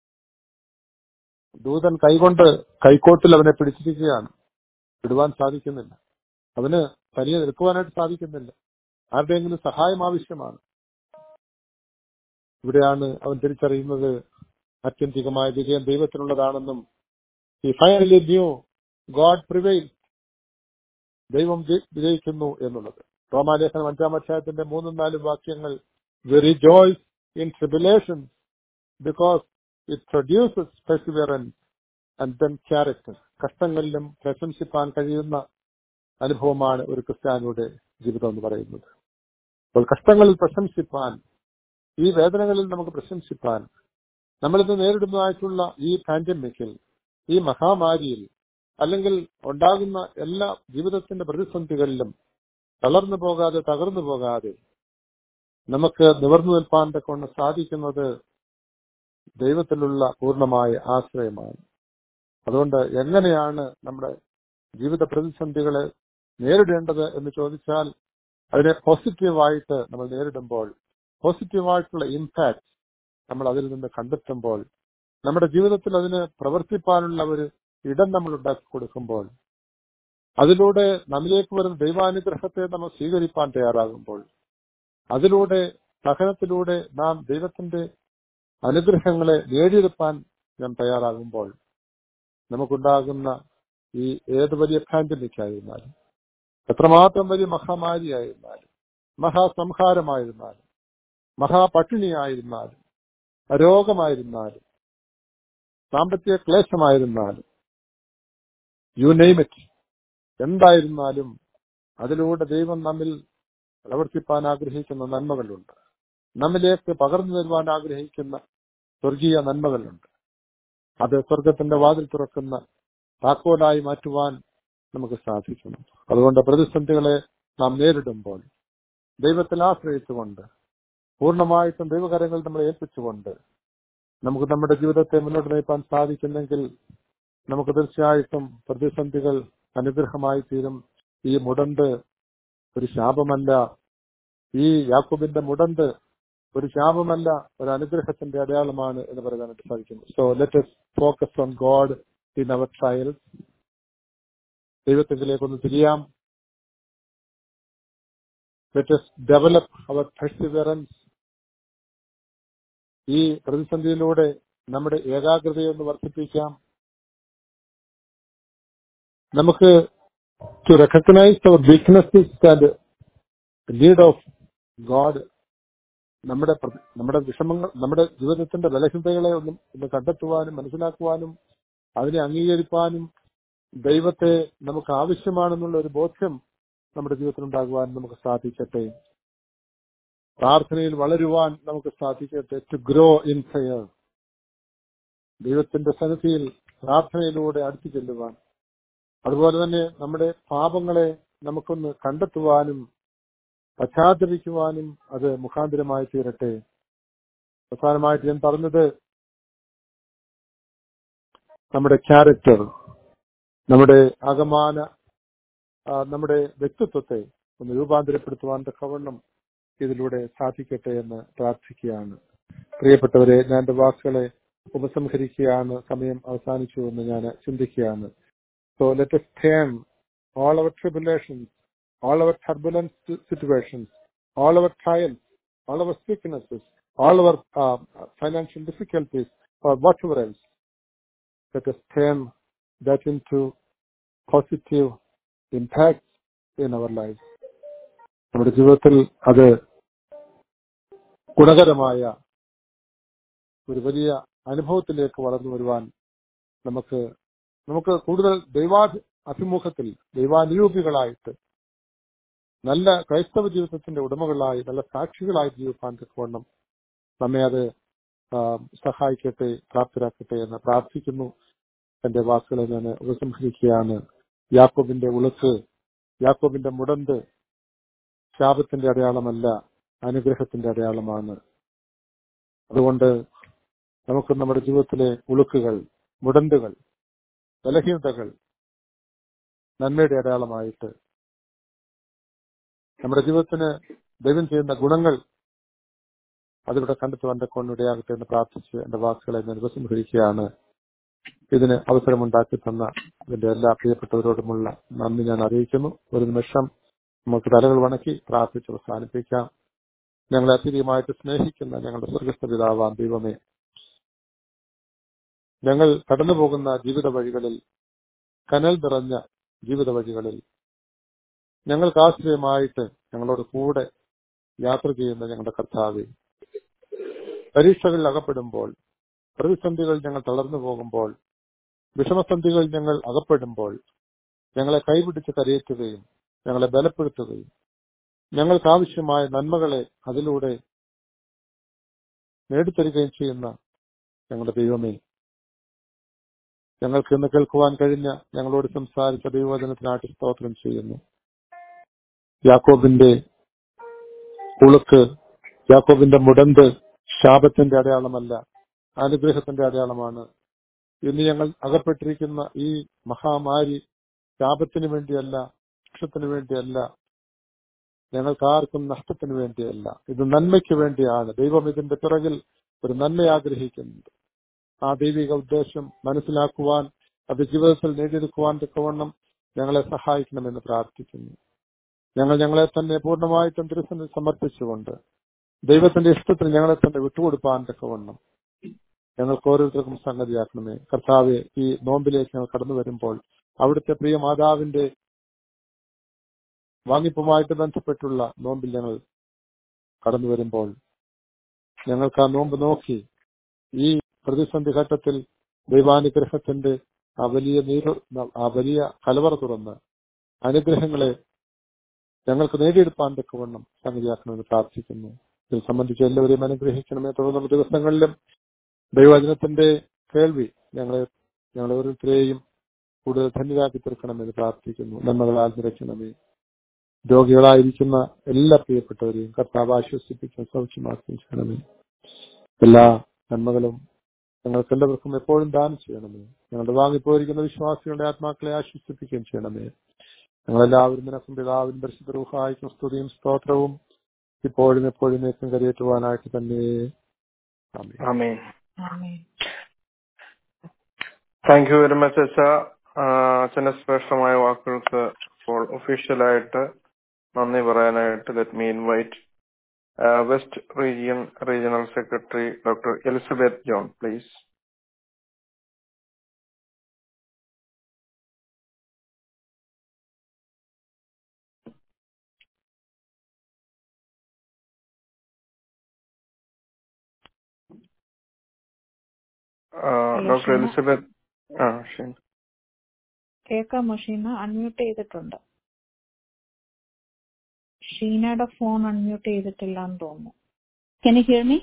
ദൂതൻ കൈകൊണ്ട് കൈക്കോട്ടിൽ അവനെ പിടിച്ചിരിക്കുകയാണ് വിടുവാൻ സാധിക്കുന്നില്ല അവന് തനിയെ നിൽക്കുവാനായിട്ട് സാധിക്കുന്നില്ല ആരുടെയെങ്കിലും സഹായം ആവശ്യമാണ് ഇവിടെയാണ് അവൻ തിരിച്ചറിയുന്നത് ആത്യന്തികമായ വിജയം ദൈവത്തിനുള്ളതാണെന്നും ഈ ഫൈനലി ന്യൂ ഗോഡ് പ്രിവെയിൽ ദൈവം ജയി- വിജയിക്കുന്നു എന്നുള്ളത് റോമാലേഖനം അഞ്ചാം അധ്യായത്തിന്റെ മൂന്നും നാലും വാക്യങ്ങൾ we rejoice in tribulation because it produces perseverance and then character കഷ്ടങ്ങളിലും പ്രശംസിപ്പാൻ കഴിയുന്ന അനുഭവമാണ് ഒരു ക്രിസ്ത്യാനിയുടെ ജീവിതം എന്ന് പറയുന്നത് അപ്പോൾ കഷ്ടങ്ങളിൽ പ്രശംസിപ്പാൻ ഈ വേദനകളിൽ നമുക്ക് പ്രശംസിപ്പാൻ നമ്മളിന്ന് നേരിടുന്നതായിട്ടുള്ള ഈ പാൻഡമിക്കിൽ ഈ മഹാമാരിയിൽ അല്ലെങ്കിൽ ഉണ്ടാകുന്ന എല്ലാ ജീവിതത്തിന്റെ പ്രതിസന്ധികളിലും തളർന്നു പോകാതെ തകർന്നു പോകാതെ നമുക്ക് നിവർന്നു നിൽപ്പാൻ കൊണ്ട് സാധിക്കുന്നത് ദൈവത്തിലുള്ള പൂർണ്ണമായ ആശ്രയമാണ് അതുകൊണ്ട് എങ്ങനെയാണ് നമ്മുടെ ജീവിത പ്രതിസന്ധികളെ നേരിടേണ്ടത് എന്ന് ചോദിച്ചാൽ അതിനെ പോസിറ്റീവായിട്ട് നമ്മൾ നേരിടുമ്പോൾ പോസിറ്റീവായിട്ടുള്ള ഇമ്പാക്ട് നമ്മൾ അതിൽ നിന്ന് കണ്ടെത്തുമ്പോൾ നമ്മുടെ ജീവിതത്തിൽ അതിന് പ്രവർത്തിപ്പാനുള്ള ഒരു ഇടം നമ്മൾ ഉണ്ടാക്കി കൊടുക്കുമ്പോൾ അതിലൂടെ നമ്മിലേക്ക് വരുന്ന ദൈവാനുഗ്രഹത്തെ നമ്മൾ സ്വീകരിപ്പാൻ തയ്യാറാകുമ്പോൾ അതിലൂടെ സഹനത്തിലൂടെ നാം ദൈവത്തിന്റെ അനുഗ്രഹങ്ങളെ നേടിയെടുപ്പാൻ നാം തയ്യാറാകുമ്പോൾ നമുക്കുണ്ടാകുന്ന ഈ ഏത് വലിയ പാൻഡമിക് ആയിരുന്നാലും എത്രമാത്രം വലിയ മഹാമാരിയായിരുന്നാലും മഹാസംഹാരമായിരുന്നാലും മഹാപട്ടിണിയായിരുന്നാലും രോഗമായിരുന്നാലും സാമ്പത്തിക ക്ലേശമായിരുന്നാലും യു നെയ്മ് ഇറ്റ് എന്തായിരുന്നാലും അതിലൂടെ ദൈവം നമ്മിൽ പ്രവർത്തിപ്പാൻ ആഗ്രഹിക്കുന്ന നന്മകളുണ്ട് നമ്മിലേക്ക് പകർന്നു തരുവാൻ ആഗ്രഹിക്കുന്ന സ്വർഗീയ നന്മകളുണ്ട് അത് സ്വർഗത്തിന്റെ വാതിൽ തുറക്കുന്ന താക്കോലായി മാറ്റുവാൻ നമുക്ക് സാധിക്കുന്നു അതുകൊണ്ട് പ്രതിസന്ധികളെ നാം നേരിടുമ്പോൾ ദൈവത്തിൽ ആശ്രയിച്ചുകൊണ്ട് പൂർണ്ണമായിട്ടും ദൈവകരങ്ങൾ നമ്മളെ ഏൽപ്പിച്ചുകൊണ്ട് നമുക്ക് നമ്മുടെ ജീവിതത്തെ മുന്നോട്ട് നയിപ്പാൻ സാധിക്കുന്നെങ്കിൽ നമുക്ക് തീർച്ചയായിട്ടും പ്രതിസന്ധികൾ അനുഗ്രഹമായി തീരും ഈ മുടന്ത് ഒരു ശാപമല്ല ഈ യാക്കൂബിന്റെ മുടന്ത് ഒരു ശാപമല്ല ഒരു അനുഗ്രഹത്തിന്റെ അടയാളമാണ് എന്ന് പറയാനായിട്ട് സാധിക്കുന്നു so let us focus on God in our trials ദൈവത്തിലേക്കൊന്ന് തിരിയാം let us develop our perseverance ഈ പ്രതിസന്ധിയിലൂടെ നമ്മുടെ ഏകാഗ്രതയെ ഒന്ന് വർദ്ധിപ്പിക്കാം നമുക്ക് to recognise our weaknesses and need of God നമ്മുടെ പ്ര- നമ്മുടെ വിഷമങ്ങൾ നമ്മുടെ ജീവിതത്തിന്റെ ബലഹീനതകളെ ഒന്നും ഒന്ന് കണ്ടെത്തുവാനും മനസ്സിലാക്കുവാനും അതിനെ അംഗീകരിക്കാനും ദൈവത്തെ നമുക്ക് ആവശ്യമാണെന്നുള്ള ഒരു ബോധ്യം നമ്മുടെ ജീവിതത്തിൽ ഉണ്ടാകുവാൻ നമുക്ക് സാധിക്കട്ടെ പ്രാർത്ഥനയിൽ വളരുവാൻ നമുക്ക് സാധിക്കട്ടെ ടു ഗ്രോ ഇൻ ഫയർ ദൈവത്തിന്റെ സന്നിധിയിൽ പ്രാർത്ഥനയിലൂടെ അടുത്തു ചെല്ലുവാൻ അതുപോലെ തന്നെ നമ്മുടെ പാപങ്ങളെ നമുക്കൊന്ന് കണ്ടെത്തുവാനും പശ്ചാത്തപിക്കുവാനും അത് മുഖാന്തരമായി തീരട്ടെ അവസാനമായിട്ട് ഞാൻ പറഞ്ഞത് നമ്മുടെ ക്യാരക്ടർ നമ്മുടെ അകമാന ആ, നമ്മുടെ വ്യക്തിത്വത്തെ ഒന്ന് രൂപാന്തരപ്പെടുത്തുവാൻ തക്കവണ്ണം ഇതിലൂടെ സാധിക്കട്ടെ എന്ന് പ്രാർത്ഥിക്കുകയാണ് പ്രിയപ്പെട്ടവരെ ഞാൻ എന്റെ വാക്കുകളെ ഉപസംഹരിക്കുകയാണ് സമയം അവസാനിച്ചു എന്ന് ഞാൻ ചിന്തിക്കുകയാണ് so let us turn all our tribulations, all our turbulent si- situations, all our trials, all our sicknesses, all our uh, financial difficulties, or whatever else. Let us turn that into positive impacts in our lives. നമ്മുടെ ജീവിതത്തിൽ അത് ഗുണകരമായ ഒരു വലിയ അനുഭവത്തിലേക്ക് വളർന്നു വരുവാൻ നമുക്ക് നമുക്ക് കൂടുതൽ ദൈവാ അഭിമുഖത്തിൽ ദൈവാനുരൂപികളായിട്ട് നല്ല ക്രൈസ്തവ ജീവിതത്തിന്റെ ഉടമകളായി നല്ല സാക്ഷികളായി ജീവിക്കാൻ തക്കവണ്ണം നമ്മെ അത് ആ, സഹായിക്കട്ടെ പ്രാപ്തരാക്കട്ടെ എന്ന് പ്രാർത്ഥിക്കുന്നു എന്റെ വാക്കുകളെ ഞാൻ ഉപസംഹരിക്കുകയാണ് യാക്കോബിന്റെ ഉളുക്ക് യാക്കോബിന്റെ മുടന്ത് ശാപത്തിന്റെ അടയാളമല്ല അനുഗ്രഹത്തിന്റെ അടയാളമാണ് അതുകൊണ്ട് നമുക്ക് നമ്മുടെ ജീവിതത്തിലെ ഉളുക്കുകൾ മുടന്തുകൾ ബലഹീനതകൾ നന്മയുടെ അടയാളമായിട്ട് നമ്മുടെ ജീവിതത്തിന് ദൈവം ചെയ്യുന്ന ഗുണങ്ങൾ അതിലൂടെ കണ്ടെത്തുവാൻ കൊണ്ടിടയാകട്ടെ എന്ന് പ്രാർത്ഥിച്ച് എന്റെ വാക്കുകളെ ഞാൻ ഉപസംഹരിക്കുകയാണ് ഇതിന് അവസരമുണ്ടാക്കി തന്ന ഇതിന്റെ എല്ലാ പ്രിയപ്പെട്ടവരോടുമുള്ള നന്ദി ഞാൻ അറിയിക്കുന്നു ഒരു നിമിഷം നമുക്ക് തലകൾ വണക്കി പ്രാർത്ഥിച്ച് അവസാനിപ്പിക്കാം ഞങ്ങളെ അധികമായിട്ട് സ്നേഹിക്കുന്ന ഞങ്ങളുടെ സ്വർഗസ്ഥ പിതാവാം ദൈവമേ ഞങ്ങൾ കടന്നുപോകുന്ന ജീവിത വഴികളിൽ കനൽ നിറഞ്ഞ ജീവിത വഴികളിൽ ഞങ്ങൾക്ക് ആശ്രയമായിട്ട് ഞങ്ങളോട് കൂടെ യാത്ര ചെയ്യുന്ന ഞങ്ങളുടെ കർത്താവെ പരീക്ഷകളിൽ അകപ്പെടുമ്പോൾ പ്രതിസന്ധികൾ ഞങ്ങൾ തളർന്നു പോകുമ്പോൾ വിഷമസന്ധികൾ ഞങ്ങൾ അകപ്പെടുമ്പോൾ ഞങ്ങളെ കൈപിടിച്ച് കരയേറ്റുകയും ഞങ്ങളെ ബലപ്പെടുത്തുകയും ഞങ്ങൾക്ക് ആവശ്യമായ നന്മകളെ അതിലൂടെ നേടിത്തരികയും ചെയ്യുന്ന ഞങ്ങളുടെ ദൈവമേ ഞങ്ങൾക്ക് ഇന്ന് കേൾക്കുവാൻ കഴിഞ്ഞ ഞങ്ങളോട് സംസാരിച്ച ദൈവവചനത്തിനായിട്ട് സ്തോത്രം ചെയ്യുന്നു യാക്കോബിന്റെ ഉളുക്ക് യാക്കോബിന്റെ മുടന്ത് ശാപത്തിന്റെ അടയാളമല്ല അനുഗ്രഹത്തിന്റെ അടയാളമാണ് ഇന്ന് ഞങ്ങൾ അകപ്പെട്ടിരിക്കുന്ന ഈ മഹാമാരി ശാപത്തിന് വേണ്ടിയല്ല വൃക്ഷത്തിന് വേണ്ടിയല്ല ഞങ്ങൾക്ക് ആർക്കും നഷ്ടത്തിന് വേണ്ടിയല്ല ഇത് നന്മയ്ക്ക് വേണ്ടിയാണ് ദൈവം ഇതിന്റെ പിറകിൽ ഒരു നന്മ ആഗ്രഹിക്കുന്നുണ്ട് ആ ദൈവിക ഉദ്ദേശം മനസ്സിലാക്കുവാൻ അത് ജീവിതത്തിൽ നേടിയെടുക്കുവാൻ തക്കവണ്ണം ഞങ്ങളെ സഹായിക്കണമെന്ന് പ്രാർത്ഥിക്കുന്നു ഞങ്ങൾ ഞങ്ങളെ തന്നെ പൂർണ്ണമായിട്ടും തിരുസന്നിൽ സമർപ്പിച്ചുകൊണ്ട് ദൈവത്തിന്റെ ഇഷ്ടത്തിന് ഞങ്ങളെ തന്നെ വിട്ടുകൊടുപ്പാൻ തക്കവണ്ണം ഞങ്ങൾക്ക് ഓരോരുത്തർക്കും സംഗതിയാക്കണമേ കർത്താവെ ഈ നോമ്പിലേക്ക് ഞങ്ങൾ കടന്നു വരുമ്പോൾ അവിടുത്തെ പ്രിയ മാതാവിന്റെ വാങ്ങിപ്പുമായിട്ട് ബന്ധപ്പെട്ടുള്ള നോമ്പിൽ ഞങ്ങൾ കടന്നു വരുമ്പോൾ ഞങ്ങൾക്ക് ആ നോമ്പ് നോക്കി ഈ പ്രതിസന്ധി ഘട്ടത്തിൽ ദൈവാനുഗ്രഹത്തിന്റെ ആ വലിയ നീര് ആ വലിയ കലവറ തുറന്ന് അനുഗ്രഹങ്ങളെ ഞങ്ങൾക്ക് നേടിയെടുപ്പാൻ തക്കവണ്ണം സംഗതിയാക്കണമെന്ന് പ്രാർത്ഥിക്കുന്നു ഇതിൽ സംബന്ധിച്ച് എല്ലാവരെയും അനുഗ്രഹിക്കണമേ തുടർന്നുള്ള ദിവസങ്ങളിലും ദൈവവചനത്തിന്റെ കേൾവി ഞങ്ങളെ ഞങ്ങളെ ഓരോരുത്തരെയും കൂടുതൽ ധന്യരാക്കി തീർക്കണമെന്ന് പ്രാർത്ഥിക്കുന്നു നന്മകളാൽ നിറയ്ക്കണമേ രോഗികളായിരിക്കുന്ന എല്ലാ പ്രിയപ്പെട്ടവരെയും കർത്താവ് ആശ്വസിപ്പിക്കാൻ സൗഖ്യമാക്കുകയും ചെയ്യണമേ എല്ലാ നന്മകളും ഞങ്ങൾക്ക് എല്ലാവർക്കും എപ്പോഴും ദാനം ചെയ്യണമേ ഞങ്ങളുടെ വാങ്ങിപ്പോയിരിക്കുന്ന വിശ്വാസികളുടെ ആത്മാക്കളെ ആശ്വസിപ്പിക്കുകയും ചെയ്യണമേ ഞങ്ങളെല്ലാവരും നിനക്കും പിതാവിനും പരിശുദ്ധ റൂഹായിക്കും സ്തുതിയും സ്തോത്രവും ഇപ്പോഴും എപ്പോഴും നേക്കും കരയേറ്റുവാനായിട്ട് തന്നെ ആമേൻ. ആമേൻ ആമേൻ താങ്ക് യു വെരി മച്ച് അച്ഛ അച്ഛന്റെ ശ്രേഷ്ഠമായ വാക്കുകൾക്ക് ഇപ്പോൾ ഒഫീഷ്യലായിട്ട് നന്ദി പറയാനായിട്ട് let me invite west region regional secretary doctor Elizabeth John please doctor Sheena. Elizabeth ആ ശരി കേൾക്കാമോ ഷീന അൺമ്യൂട്ട് ചെയ്തിട്ടുണ്ട് ഷീനയുടെ ഫോൺ അൺമ്യൂട്ട് ചെയ്തിട്ടില്ല എന്ന് തോന്നുന്നു Can you hear me?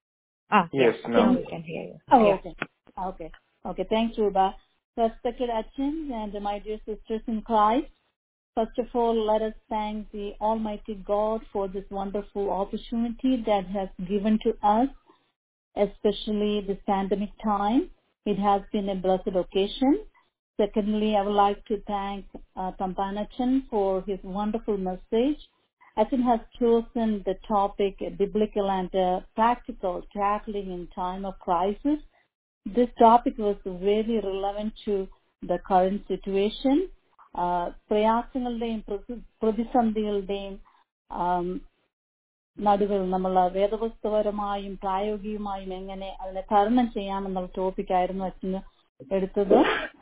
ആ Yes, yeah, now. now we can hear you. Oh, Yeah. okay. Okay. Okay. Thanks, Ruba. Respected Achin and my dear sisters in Christ, first of all, let us thank the Almighty God for this wonderful opportunity that has given to us, especially this pandemic time. It has been a blessed occasion. Secondly, I would like to thank uh, Kampanachan for his wonderful message. Achin has chosen the topic uh, biblical and uh, practical tackling in time of crisis. This topic was very relevant to the current situation. Uh, പ്രയാസങ്ങളുടെയും പ്രതി- പ്രതിസന്ധികളുടെയും ആം, നടുവിൽ നമ്മൾ വേദപുസ്തകപരമായും പ്രായോഗികമായും എങ്ങനെ അതിനെ തരണം ചെയ്യാമെന്നുള്ള ടോപ്പിക്കായിരുന്നു അച്ഛന് എടുത്തത്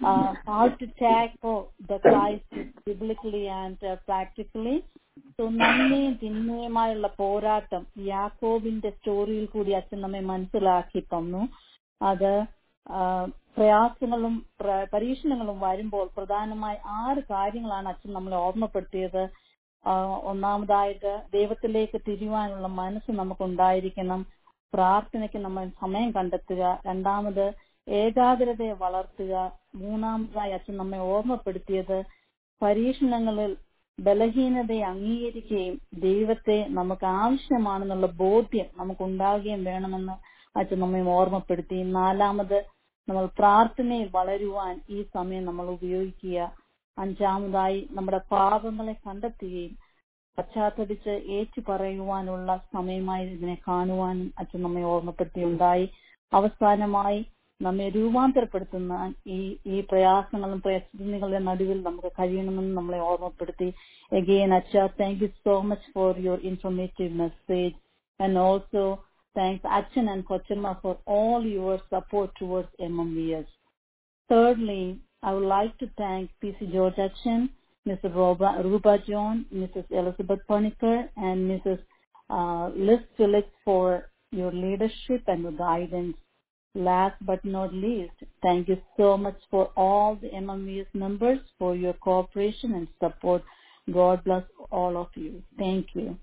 how to tackle the crisis biblically and practically so നന്മയും തിന്മയുമായുള്ള പോരാട്ടം യാക്കോബിന്റെ സ്റ്റോറിയിൽ കൂടി അച്ഛൻ നമ്മെ മനസ്സിലാക്കി തന്നു അത് ആ, പ്രയാസങ്ങളും പ്ര- പരീക്ഷണങ്ങളും വരുമ്പോൾ പ്രധാനമായി ആറ് കാര്യങ്ങളാണ് അച്ഛൻ നമ്മളെ ഓർമ്മപ്പെടുത്തിയത് ആ, ഒന്നാമതായിട്ട് ദൈവത്തിലേക്ക് തിരിയുവാനുള്ള മനസ്സ് നമുക്കുണ്ടായിരിക്കണം പ്രാർത്ഥനയ്ക്ക് നമ്മൾ സമയം കണ്ടെത്തുക രണ്ടാമത് ഏകാഗ്രതയെ വളർത്തുക മൂന്നാമതായി അച്ഛൻ നമ്മെ ഓർമ്മപ്പെടുത്തിയത് പരീക്ഷണങ്ങളിൽ ബലഹീനതയെ അംഗീകരിക്കുകയും ദൈവത്തെ നമുക്ക് ആവശ്യമാണെന്നുള്ള ബോധ്യം നമുക്ക് ഉണ്ടാകുകയും വേണമെന്ന് അച്ഛൻ നമ്മെ ഓർമ്മപ്പെടുത്തി നാലാമത് നമ്മൾ പ്രാർത്ഥനയിൽ വളരുവാൻ ഈ സമയം നമ്മൾ ഉപയോഗിക്കുക അഞ്ചാമതായി നമ്മുടെ പാപങ്ങളെ കണ്ടെത്തുകയും പശ്ചാത്തപിച്ച് ഏറ്റു പറയുവാനുള്ള സമയമായി ഇതിനെ കാണുവാനും അച്ഛൻ നമ്മെ ഓർമ്മപ്പെടുത്തിയുണ്ടായി അവസാനമായി നമ്മെ രൂപാന്തരപ്പെടുത്തുന്ന ഈ ഈ പ്രയാസങ്ങളും പ്രതിസന്ധികളുടെ നടുവിൽ നമുക്ക് കഴിയണമെന്ന് നമ്മളെ ഓർമ്മപ്പെടുത്തി അഗെയിൻ അച്ഛ thank you so much for your informative message and also thanks അച്ഛൻ ആൻഡ് കൊച്ചമ്മ for all your support towards M M V S Thirdly, I would like to thank PC George Action Mr. Ruba, Ruba John, Mrs. Elizabeth Paniker, and Mrs. Uh, Liz Phillips for your leadership and guidance. Last but not least, thank you so much for all the MMVS members for your cooperation and support. God bless all of you. Thank you.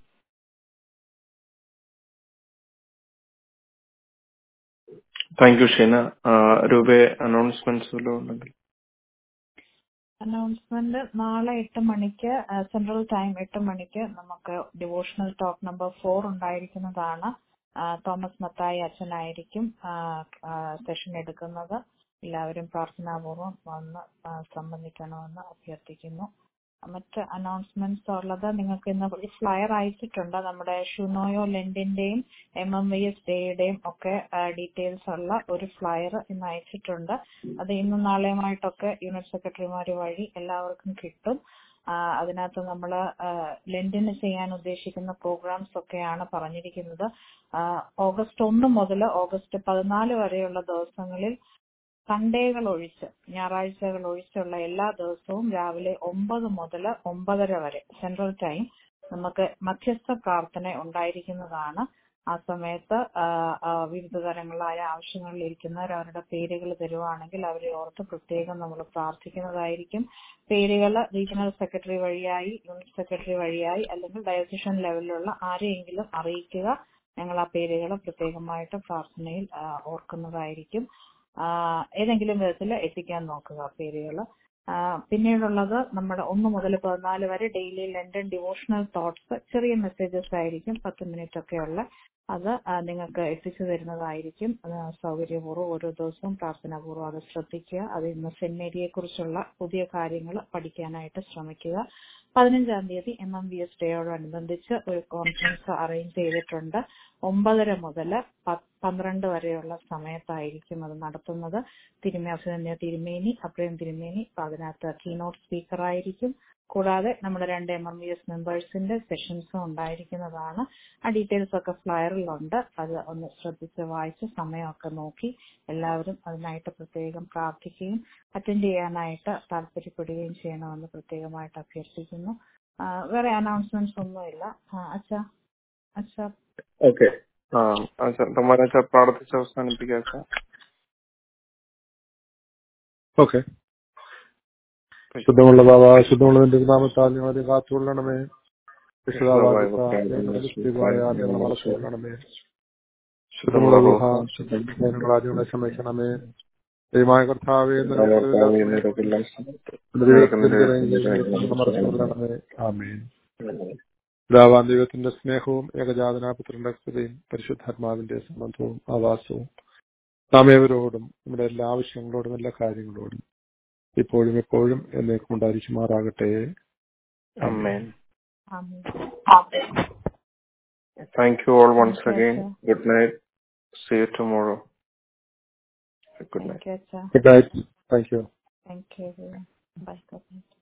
Thank you Sheena രൂപേ announcements വല്ലതും ഉണ്ടെങ്കിൽ announcement നാളെ എട്ട് മണിക്ക് central time എട്ട് മണിക്ക് നമുക്ക് devotional talk number four ഉണ്ടായിരിക്കുന്നതാണ് ആ, തോമസ് മത്തായി അച്ഛനായിരിക്കും സെഷൻ എടുക്കുന്നത് എല്ലാവരും പ്രാർത്ഥനാപൂർവം വന്ന് ആ, സംബന്ധിക്കണമെന്ന് അഭ്യർത്ഥിക്കുന്നു മറ്റ് അനൗൺസ്മെന്റ്സ് ഉള്ളത് നിങ്ങൾക്ക് ഇന്ന് ഒരു ഫ്ലയർ അയച്ചിട്ടുണ്ട് നമ്മുടെ ഷുനോയോ ലെൻഡിന്റെയും എം എം വി എസ് ഡേയുടെയും ഒക്കെ ഡീറ്റെയിൽസ് ഉള്ള ഒരു ഫ്ലയർ ഇന്ന് അയച്ചിട്ടുണ്ട് അത് ഇന്നും നാളെയുമായിട്ടൊക്കെ യൂണിറ്റ് സെക്രട്ടറിമാർ വഴി എല്ലാവർക്കും കിട്ടും ആ, അതിനകത്ത് നമ്മൾ ലെൻഡിന് ചെയ്യാൻ ഉദ്ദേശിക്കുന്ന പ്രോഗ്രാംസ് ഒക്കെയാണ് പറഞ്ഞിരിക്കുന്നത് ആ, ഓഗസ്റ്റ് ഒന്ന് മുതൽ ഓഗസ്റ്റ് പതിനാല് വരെയുള്ള ദിവസങ്ങളിൽ സൺഡേകൾ ഒഴിച്ച് ഞായറാഴ്ചകൾ ഒഴിച്ചുള്ള എല്ലാ ദിവസവും രാവിലെ ഒമ്പത് മുതൽ ഒമ്പതര വരെ സെൻട്രൽ ടൈം നമുക്ക് മധ്യസ്ഥ പ്രാർത്ഥന ഉണ്ടായിരിക്കുന്നതാണ് ആ സമയത്ത് ആ, ആ, വിവിധ തരങ്ങളായ ആവശ്യങ്ങളിൽ ഇരിക്കുന്നവർ അവരുടെ പേരുകൾ തരുവാണെങ്കിൽ അവരെ ഓർത്ത് പ്രത്യേകം നമ്മൾ പ്രാർത്ഥിക്കുന്നതായിരിക്കും പേരുകൾ റീജിയണൽ സെക്രട്ടറി വഴിയായി യൂണിറ്റ് സെക്രട്ടറി വഴിയായി അല്ലെങ്കിൽ ഡയസിഷൻ ലെവലിലുള്ള ആരെയെങ്കിലും അറിയിക്കുക ഞങ്ങൾ ആ പേരുകൾ പ്രത്യേകമായിട്ട് പ്രാർത്ഥനയിൽ ആ, ഓർക്കുന്നതായിരിക്കും ആ, ഏതെങ്കിലും വിധത്തിൽ എത്തിക്കാൻ നോക്കുക പേരുകൾ പിന്നീടുള്ളത് നമ്മുടെ ഒന്ന് മുതൽ പതിനാല് വരെ ഡെയിലി ലണ്ടൻ ഡിവോഷണൽ തോട്ട്സ് ചെറിയ മെസ്സേജസ് ആയിരിക്കും പത്ത് മിനിറ്റ് ഒക്കെയുള്ള അത് ആ, നിങ്ങൾക്ക് എത്തിച്ചു തരുന്നതായിരിക്കും അത് സൗകര്യപൂർവ്വം ഓരോ ദിവസവും പ്രാർത്ഥനാപൂർവ്വം അത് ശ്രദ്ധിക്കുക അത് ഇന്ന് സെന്റ് മേരിയെ കുറിച്ചുള്ള പുതിയ കാര്യങ്ങൾ പഠിക്കാനായിട്ട് ശ്രമിക്കുക പതിനഞ്ചാം തീയതി എം എം ബി എസ് ഡേയോടനുബന്ധിച്ച് ഒരു കോൺഫറൻസ് അറേഞ്ച് ചെയ്തിട്ടുണ്ട് ഒമ്പതര മുതൽ പന്ത്രണ്ട് വരെയുള്ള സമയത്തായിരിക്കും അത് നടത്തുന്നത് തിരുമേ അഭിനന്ദ തിരുമേനി അപ്രേം തിരുമേനി അപ്പൊ അതിനകത്ത് കീനോട്ട് സ്പീക്കർ ആയിരിക്കും കൂടാതെ നമ്മുടെ രണ്ട് എം എം ബി എസ് മെമ്പേഴ്സിന്റെ സെഷൻസും ഉണ്ടായിരിക്കുന്നതാണ് ആ ഡീറ്റെയിൽസ് ഒക്കെ ഫ്ലയറിലുണ്ട് അത് ഒന്ന് ശ്രദ്ധിച്ച് വായിച്ച് സമയമൊക്കെ നോക്കി എല്ലാവരും അതിനായിട്ട് പ്രത്യേകം പ്രാർത്ഥിക്കുകയും അറ്റൻഡ് ചെയ്യാനായിട്ട് താല്പര്യപ്പെടുകയും ചെയ്യണമെന്ന് പ്രത്യേകമായിട്ട് അഭ്യർത്ഥിക്കുന്നു ആ, വേറെ അനൗൺസ്മെന്റ്സ് ഒന്നുമില്ല ആ, അച്ഛാ അച്ഛാ ഓക്കെ ആ സാർ തമാരാച്ച പ്രാർത്ഥിച്ച് അവസാനിപ്പിക്കാം സാർ ഓക്കെ ശുദ്ധമുള്ള ബാബ ശുദ്ധമുള്ളതിന്റെ നാമത്താൽ ഞങ്ങളെ കാത്തുകൊള്ളണമേ വിശുദ്ധാവായ ഞങ്ങളെ വളർത്തുകൊള്ളണമേ ശുദ്ധമുള്ള ഗുഹ ഞങ്ങളെ ഞങ്ങളെ ക്ഷമിക്കണമേ ദൈവമായ കർത്താവേ മറച്ചുകൊള്ളണമേ ആമേൻ പിതാവാൻ ദൈവത്തിന്റെ സ്നേഹവും ഏകജാതനാപുത്രന്റെ കൃപയും പരിശുദ്ധാത്മാവിന്റെ സംബന്ധവും ആവാസവും നാം ഏവരോടും നമ്മുടെ എല്ലാ ആവശ്യങ്ങളോടും എല്ലാ കാര്യങ്ങളോടും ഇപ്പോഴും എപ്പോഴും എന്നേക്കും ഉണ്ടായിരിക്കുമാറാകട്ടെ Amen. ആമേൻ Thank you all once Thank you, again. sir. Good night. See you tomorrow. Good night. Thank you അച്ഛാ good night thank you thank you bye good night